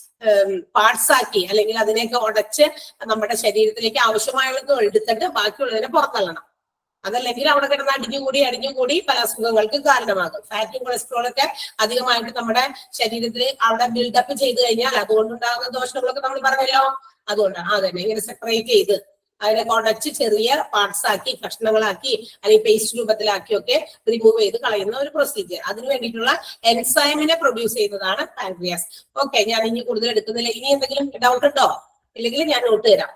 പാർട്സ് ആക്കി അല്ലെങ്കിൽ അതിനെയൊക്കെ ഉടച്ച് നമ്മുടെ ശരീരത്തിലേക്ക് ആവശ്യമായുള്ളത് എടുത്തിട്ട് ബാക്കിയുള്ളതിനെ പുറത്തള്ളണം അതല്ലെങ്കിൽ അവിടെ കിടന്ന് അടിഞ്ഞുകൂടി അടിഞ്ഞുകൂടി പല അസുഖങ്ങൾക്ക് കാരണമാകും ഫാറ്റും കൊളസ്ട്രോൾ ഒക്കെ അധികമായിട്ട് നമ്മുടെ ശരീരത്തിൽ അവിടെ ബിൽഡപ്പ് ചെയ്ത് കഴിഞ്ഞാൽ അതുകൊണ്ടുണ്ടാകുന്ന ദോഷങ്ങളൊക്കെ നമ്മൾ പറഞ്ഞല്ലോ അതുകൊണ്ടാണ് ആ തന്നെ ഇങ്ങനെ സെപ്പറേറ്റ് ചെയ്ത് അതിനെ ഉടച്ച് ചെറിയ പാർട്സ് ആക്കി കഷ്ണങ്ങളാക്കി അല്ലെങ്കിൽ പേസ്റ്റ് രൂപത്തിലാക്കി ഒക്കെ റിമൂവ് ചെയ്ത് കളയുന്ന ഒരു പ്രൊസീജിയർ അതിന് വേണ്ടിയിട്ടുള്ള എൻസൈമിനെ പ്രൊഡ്യൂസ് ചെയ്യുന്നതാണ് പാൻക്രിയാസ് ഓക്കെ ഞാൻ ഇനി കൂടുതൽ എടുക്കുന്നില്ല ഇനി എന്തെങ്കിലും ഡൗട്ട് ഉണ്ടോ ഇല്ലെങ്കിൽ ഞാൻ നോട്ട് തരാം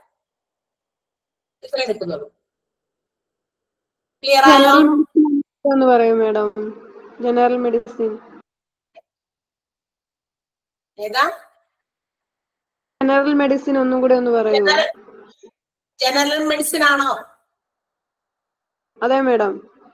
ഇത്ര എടുക്കുന്നുള്ളൂ ക്ലിയർ ആയോ എന്ന് പറയും മാഡം ജനറൽ മെഡിസിൻ ഏതാ ജനറൽ മെഡിസിൻ ഒന്നും കൂടെ ഒന്ന് പറയൂ ജനറൽ മെഡിസിൻ ആണോ അതെ മാഡം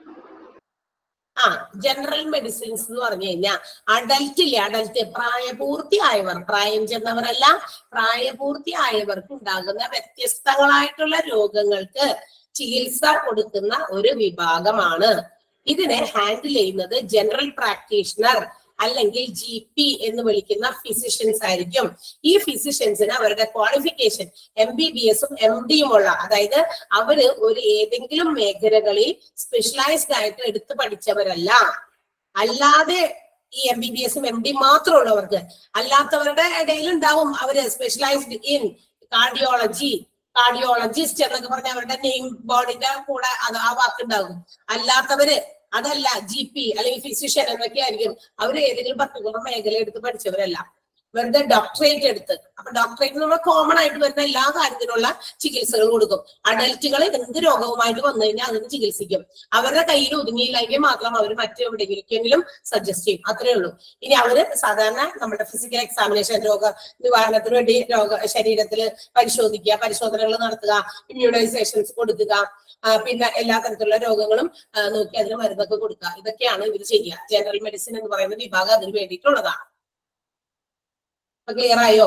ആ ജനറൽ മെഡിസിൻസ് എന്ന് പറഞ്ഞു കഴിഞ്ഞാൽ അഡൽറ്റ് ഇല്ലേ അഡൽറ്റ് പ്രായപൂർത്തിയായവർ പ്രായം ചെന്നവരല്ല പ്രായപൂർത്തിയായവർക്ക് ഉണ്ടാകുന്ന വ്യത്യസ്തങ്ങളായിട്ടുള്ള രോഗങ്ങൾക്ക് ചികിത്സ കൊടുക്കുന്ന ഒരു വിഭാഗമാണ് ഇതിനെ ഹാൻഡിൽ ചെയ്യുന്നത് ജനറൽ പ്രാക്ടീഷണർ അല്ലെങ്കിൽ ജി പി എന്ന് വിളിക്കുന്ന ഫിസിഷ്യൻസ് ആയിരിക്കും ഈ ഫിസിഷ്യൻസിന് അവരുടെ ക്വാളിഫിക്കേഷൻ എം ബി ബി എസും എം ഡിയും ഉള്ള അതായത് അവര് ഒരു ഏതെങ്കിലും മേഖലകളിൽ സ്പെഷ്യലൈസ്ഡ് ആയിട്ട് എടുത്തു പഠിച്ചവരല്ല അല്ലാതെ ഈ എം ബി ബി എസും എം ഡി മാത്രമുള്ളവർക്ക് അല്ലാത്തവരുടെ ഇടയിൽ ഉണ്ടാവും അവര് സ്പെഷ്യലൈസ്ഡ് ഇൻ കാർഡിയോളജി കാർഡിയോളജിസ്റ്റ് എന്നൊക്കെ പറഞ്ഞ അവരുടെ നെയിം ബോർഡിന്റെ കൂടെ അത് ആ വാക്കുണ്ടാകും അല്ലാത്തവര് അതല്ല ജി പി അല്ലെങ്കിൽ ഫിസിഷ്യൻ എന്നൊക്കെ ആയിരിക്കും അവർ ഏതെങ്കിലും പർട്ടിക്കുലർ മേഖല എടുത്ത് പഠിച്ചവരല്ല വെറുതെ ഡോക്ടറേറ്റ് എടുത്ത് അപ്പൊ ഡോക്ടറേറ്റ് നമ്മൾ കോമൺ ആയിട്ട് വരുന്ന എല്ലാ കാര്യത്തിനുള്ള ചികിത്സകൾ കൊടുക്കും അഡൽറ്റുകൾ എന്ത് രോഗവുമായിട്ട് വന്നു കഴിഞ്ഞാൽ അതിന് ചികിത്സിക്കും അവരുടെ കയ്യിൽ ഒതുങ്ങിയില്ലെങ്കിൽ മാത്രം അവർ മറ്റെവിടെയെങ്കിലും സജസ്റ്റ് ചെയ്യും അത്രേ ഉള്ളൂ ഇനി അവര് സാധാരണ നമ്മുടെ ഫിസിക്കൽ എക്സാമിനേഷൻ രോഗ നിവാരണത്തിന് വേണ്ടി രോഗ ശരീരത്തിൽ പരിശോധിക്കുക പരിശോധനകൾ നടത്തുക ഇമ്മ്യൂണൈസേഷൻസ് കൊടുക്കുക ആ, പിന്നെ എല്ലാ തരത്തിലുള്ള രോഗങ്ങളും ആ, നോക്കി അതിന് മരുന്നൊക്കെ കൊടുക്കുക ഇതൊക്കെയാണ് ഇവർ ചെയ്യുക ജനറൽ മെഡിസിൻ എന്ന് പറയുന്ന വിഭാഗം അതിന് വേണ്ടിയിട്ടുള്ളതാണ് ക്ലിയർ ആയോ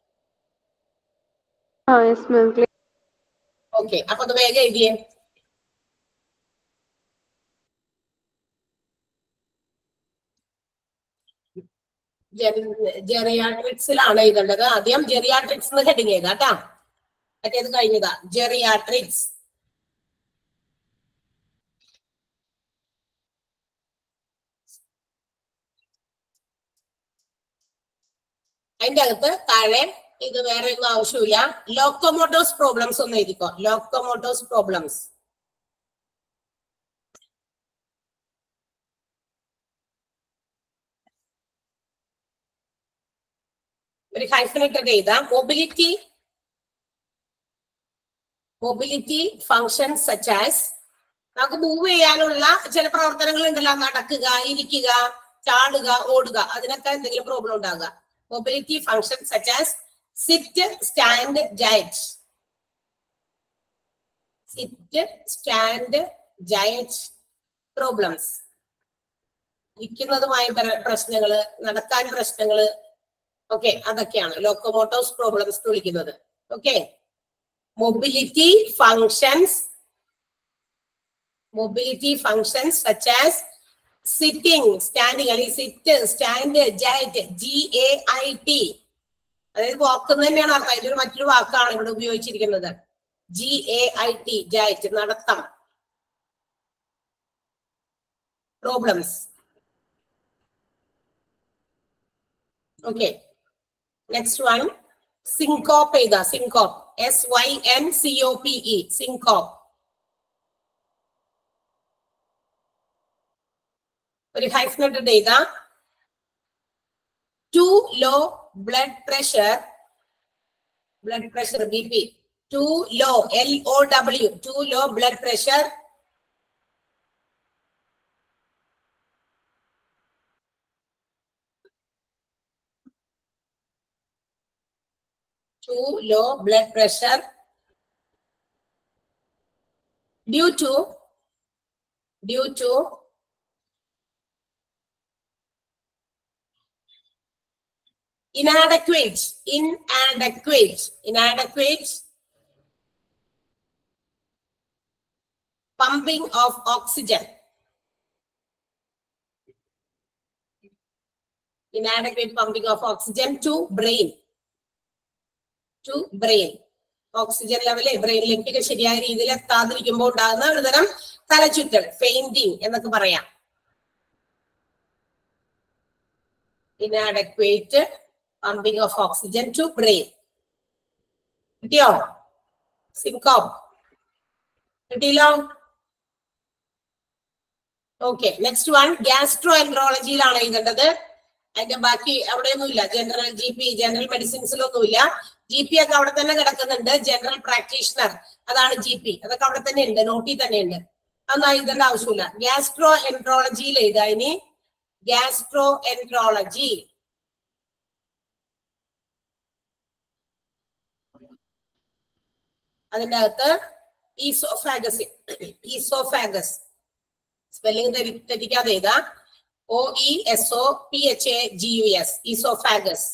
ആ യെസ് മാം ഓക്കെ അപ്പൊ അത് വേഗം എഴുതിയേ ജെറിയാട്രിക്സിലാണ് എഴുതേണ്ടത് ആദ്യം ജെറിയാട്രിക്സ് എന്ന് ഹെഡിങ് എഴുതാം കേട്ടാ മറ്റേത് കഴിഞ്ഞതാ ജെറിയാട്രിക്സ് അതിന്റെ അകത്ത് താഴെ ഇത് വേറെ ഒന്നും ആവശ്യമില്ല ലോക്കോമോട്ടോസ് പ്രോബ്ലംസ് ഒന്ന് എഴുതിക്കോ ലോക്കോമോട്ടോസ് പ്രോബ്ലംസ് ഒരു ഹൈഫനേറ്റഡ് എഴുതാം mobility mobility function such as നമുക്ക് മൂവ് ചെയ്യാനുള്ള ചില പ്രവർത്തനങ്ങൾ ഉണ്ടല്ലോ നടക്കുക ഇരിക്കുക ചാടുക ഓടുക അതിനൊക്കെ എന്തെങ്കിലും പ്രോബ്ലം ഉണ്ടാകുക mobility function such as sit stand gait sit stand gait problems ഇരിക്കുന്നതുമായ പ്ര- പ്രശ്നങ്ങള് നടക്കാൻ പ്രശ്നങ്ങള് ഓക്കെ അതൊക്കെയാണ് ലോക്കോമോട്ടോസ് പ്രോബ്ലംസ് എന്ന് വിളിക്കുന്നത് okay mobility functions mobility functions such as sitting standing അല്ലെങ്കിൽ sit stand gait G A I T അതായത് വാക്ക് തന്നെയാണ് അർത്ഥം അതിന്റെ ഒരു മറ്റൊരു വാക്കാണ് ഇവിടെ ഉപയോഗിച്ചിരിക്കുന്നത് G A I T gait നടത്തം problems okay next one syncope എഴുതാ syncope S Y N C O P E syncope ഒരു ഹൈഫ്നോട്ട് എഴുതാ too low blood pressure blood pressure B P too low L O W too low blood pressure too low blood pressure due to due to inadequate inadequate inadequate pumping of oxygen inadequate pumping of oxygen to brain to brain oxygen level ബ്രെയിനിലേക്ക് ശരിയായ രീതിയിൽ എത്താതിരിക്കുമ്പോൾ ഉണ്ടാകുന്ന ഒരുതരം തലചുറ്റൽ fainting എന്നൊക്കെ പറയാം inadequate pumping of oxygen to brain കിട്ടിയോ സിങ്കോപ്പ് കിട്ടിയില്ലോ ഓക്കെ നെക്സ്റ്റ് വൺ ഗ്യാസ്ട്രോ എൻട്രോളജിയിലാണ് എഴുതേണ്ടത് അതിന്റെ ബാക്കി അവിടെയൊന്നുമില്ല ജനറൽ ജി പി ജനറൽ മെഡിസിൻസിലൊന്നുമില്ല ജി പി ഒക്കെ അവിടെ തന്നെ കിടക്കുന്നുണ്ട് ജനറൽ പ്രാക്ടീഷണർ അതാണ് ജി പി അതൊക്കെ അവിടെ തന്നെ ഉണ്ട് നോട്ടിൽ തന്നെ ഉണ്ട് അതൊന്നും എഴുതേണ്ട ആവശ്യമില്ല ഗ്യാസ്ട്രോ എൻട്രോളജിയിൽ എഴുതാ ഇനി ഗ്യാസ്ട്രോ എൻട്രോളജി അതിന്റെ അകത്ത് ഈസോഫാഗസ് ഈസോഫാഗസ് സ്പെല്ലിംഗ് തെറ്റിക്കാതെ എഴുതാ O E S O P H A G U S oesophagus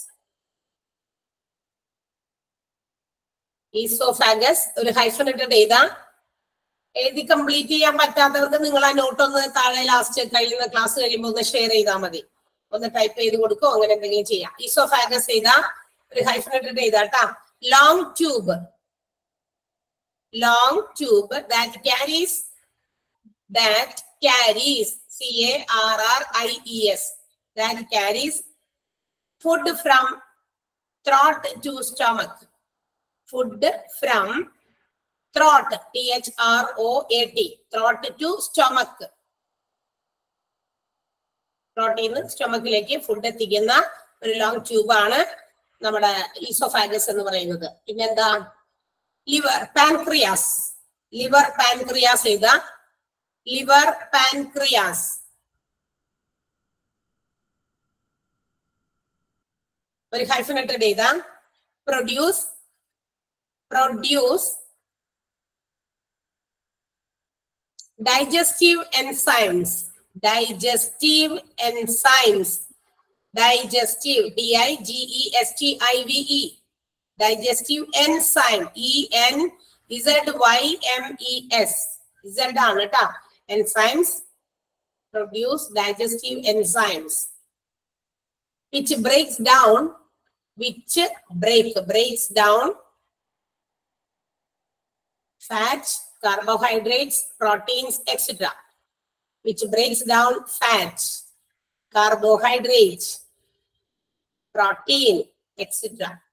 oesophagus ഒരു ഹൈഫൻ ഇട്ടിട്ട് എഴുതാം എഴുതി കംപ്ലീറ്റ് ചെയ്യാൻ പറ്റാത്തവർക്ക് നിങ്ങൾ ആ നോട്ട് ഒന്ന് താഴെ ലാസ്റ്റ് കഴിയുന്ന ക്ലാസ് കഴിയുമ്പോൾ ഒന്ന് ഷെയർ ചെയ്താൽ മതി ഒന്ന് ടൈപ്പ് ചെയ്ത് കൊടുക്കോ അങ്ങനെ എന്തെങ്കിലും ചെയ്യാം ഈസോഫാഗസ് ചെയ്താ ഒരു ഹൈഫൻ ഇട്ടിട്ട് എഴുതാട്ടാ long tube long tube that carries that carries C A R R I E S that carries food from throat to stomach food from throat T H R O A T throat to stomach ത്രോട്ടിൽ നിന്ന് സ്റ്റൊമക്കിലേക്ക് food എത്തിക്കുന്ന ഒരു long ട്യൂബാണ് നമ്മുടെ oesophagus എന്ന് പറയുന്നത് പിന്നെന്താ liver pancreas liver pancreas എഴുതാ ലിവർ പാൻക്രിയാസ് ഒരു ഹൈഫനറ്റഡ് എഴുതാം produce produce digestive enzymes digestive enzymes digestive d i g e s t i v e digestive enzyme e n z y m e s z ആണ് കേട്ടോ enzymes produce digestive enzymes which breaks down which break breaks down fat, carbohydrates, proteins, etc. Which breaks down fat, carbohydrates, protein, etc.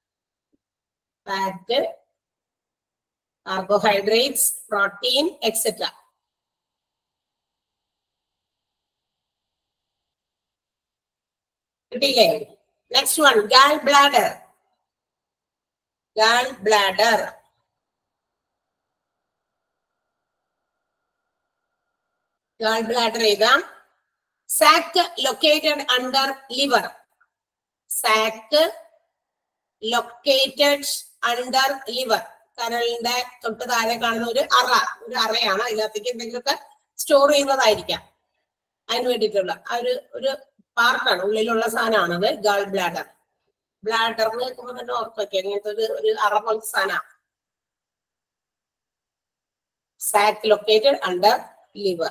Fat, carbohydrates, protein, etc. കിട്ടിയില്ലേ next one gall bladder gall bladder gall bladder എഴുതാം sac located under liver sac located under liver കരളിന്റെ തൊട്ട് താഴെ കാണുന്ന ഒരു അറ ഒരു അറയാണ് അതിനകത്തേക്ക് എന്തെങ്കിലുമൊക്കെ സ്റ്റോർ ചെയ്യുന്നതായിരിക്കാം അതിന് വേണ്ടിയിട്ടുള്ള ആ ഒരു ഒരു പാർട്ടാണ് ഉള്ളിലുള്ള സാധനമാണത് ഗാൾ ബ്ലാഡർ ബ്ലാഡർ എന്ന് കേൾക്കുമ്പോൾ തന്നെ ഓർത്ത് വെക്കുക ഇങ്ങനത്തെ ഒരു ഒരു അറ പോലത്തെ സാധനമാണ് സാക്ക് ലൊക്കേറ്റഡ് അണ്ടർ ലിവർ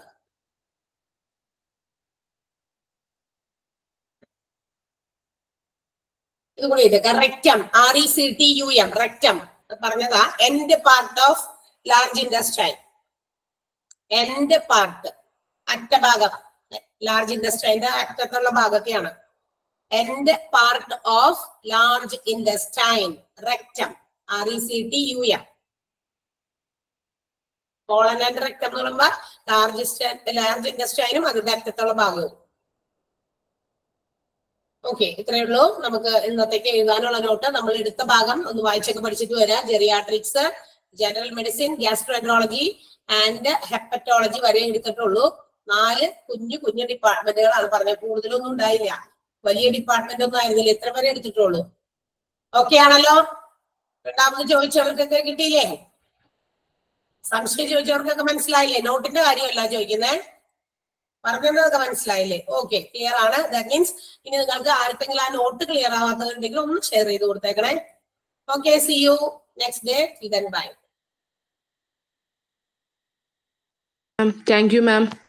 ഇത് കൂടി എഴുതുക rectum R E C T U M rectum പറഞ്ഞതാ end part of large intestine end part അറ്റഭാഗം ലാർജ് ഇൻഡസ്ട്രൈന്റെ അറ്റത്തുള്ള ഭാഗത്തെയാണ് end part of large intestine rectum R E C T U M colon and rectum എന്ന് പറയുമ്പോ large large ഇൻഡസ്ട്രൈനും അതിന്റെ അറ്റത്തുള്ള ഭാഗവും ഓക്കെ ഇത്രയേ ഉള്ളൂ നമുക്ക് ഇന്നത്തേക്ക് എഴുതാനുള്ള നോട്ട് നമ്മൾ എടുത്ത ഭാഗം ഒന്ന് വായിച്ചൊക്കെ പഠിച്ചിട്ട് വരാം geriatrics general medicine gastroenterology and hepatology വരെ എടുത്തിട്ടുള്ളൂ നാല് കുഞ്ഞു കുഞ്ഞു ഡിപ്പാർട്ട്മെന്റുകളാണ് പറഞ്ഞത് കൂടുതലൊന്നും ഉണ്ടായില്ല വലിയ ഡിപ്പാർട്ട്മെന്റ് ഒന്നും ആയിരുന്നില്ല ഇത്ര വരെ എടുത്തിട്ടുള്ളൂ ഓക്കെ ആണല്ലോ രണ്ടാമത് ചോദിച്ചവർക്കൊക്കെ കിട്ടിയില്ലേ സംശയം ചോദിച്ചവർക്കൊക്കെ മനസ്സിലായില്ലേ നോട്ടിന്റെ കാര്യമല്ല ചോദിക്കുന്നേ പറഞ്ഞതൊക്കെ മനസ്സിലായില്ലേ ഓക്കെ ക്ലിയർ ആണ് ദാറ്റ് മീൻസ് ഇനി നിങ്ങൾക്ക് ആർക്കെങ്കിലും ആ നോട്ട് ക്ലിയർ ആവാത്തതുണ്ടെങ്കിൽ ഒന്ന് ഷെയർ ചെയ്ത് കൊടുത്തേക്കണേ okay see you next day then bye Thank you, ma'am.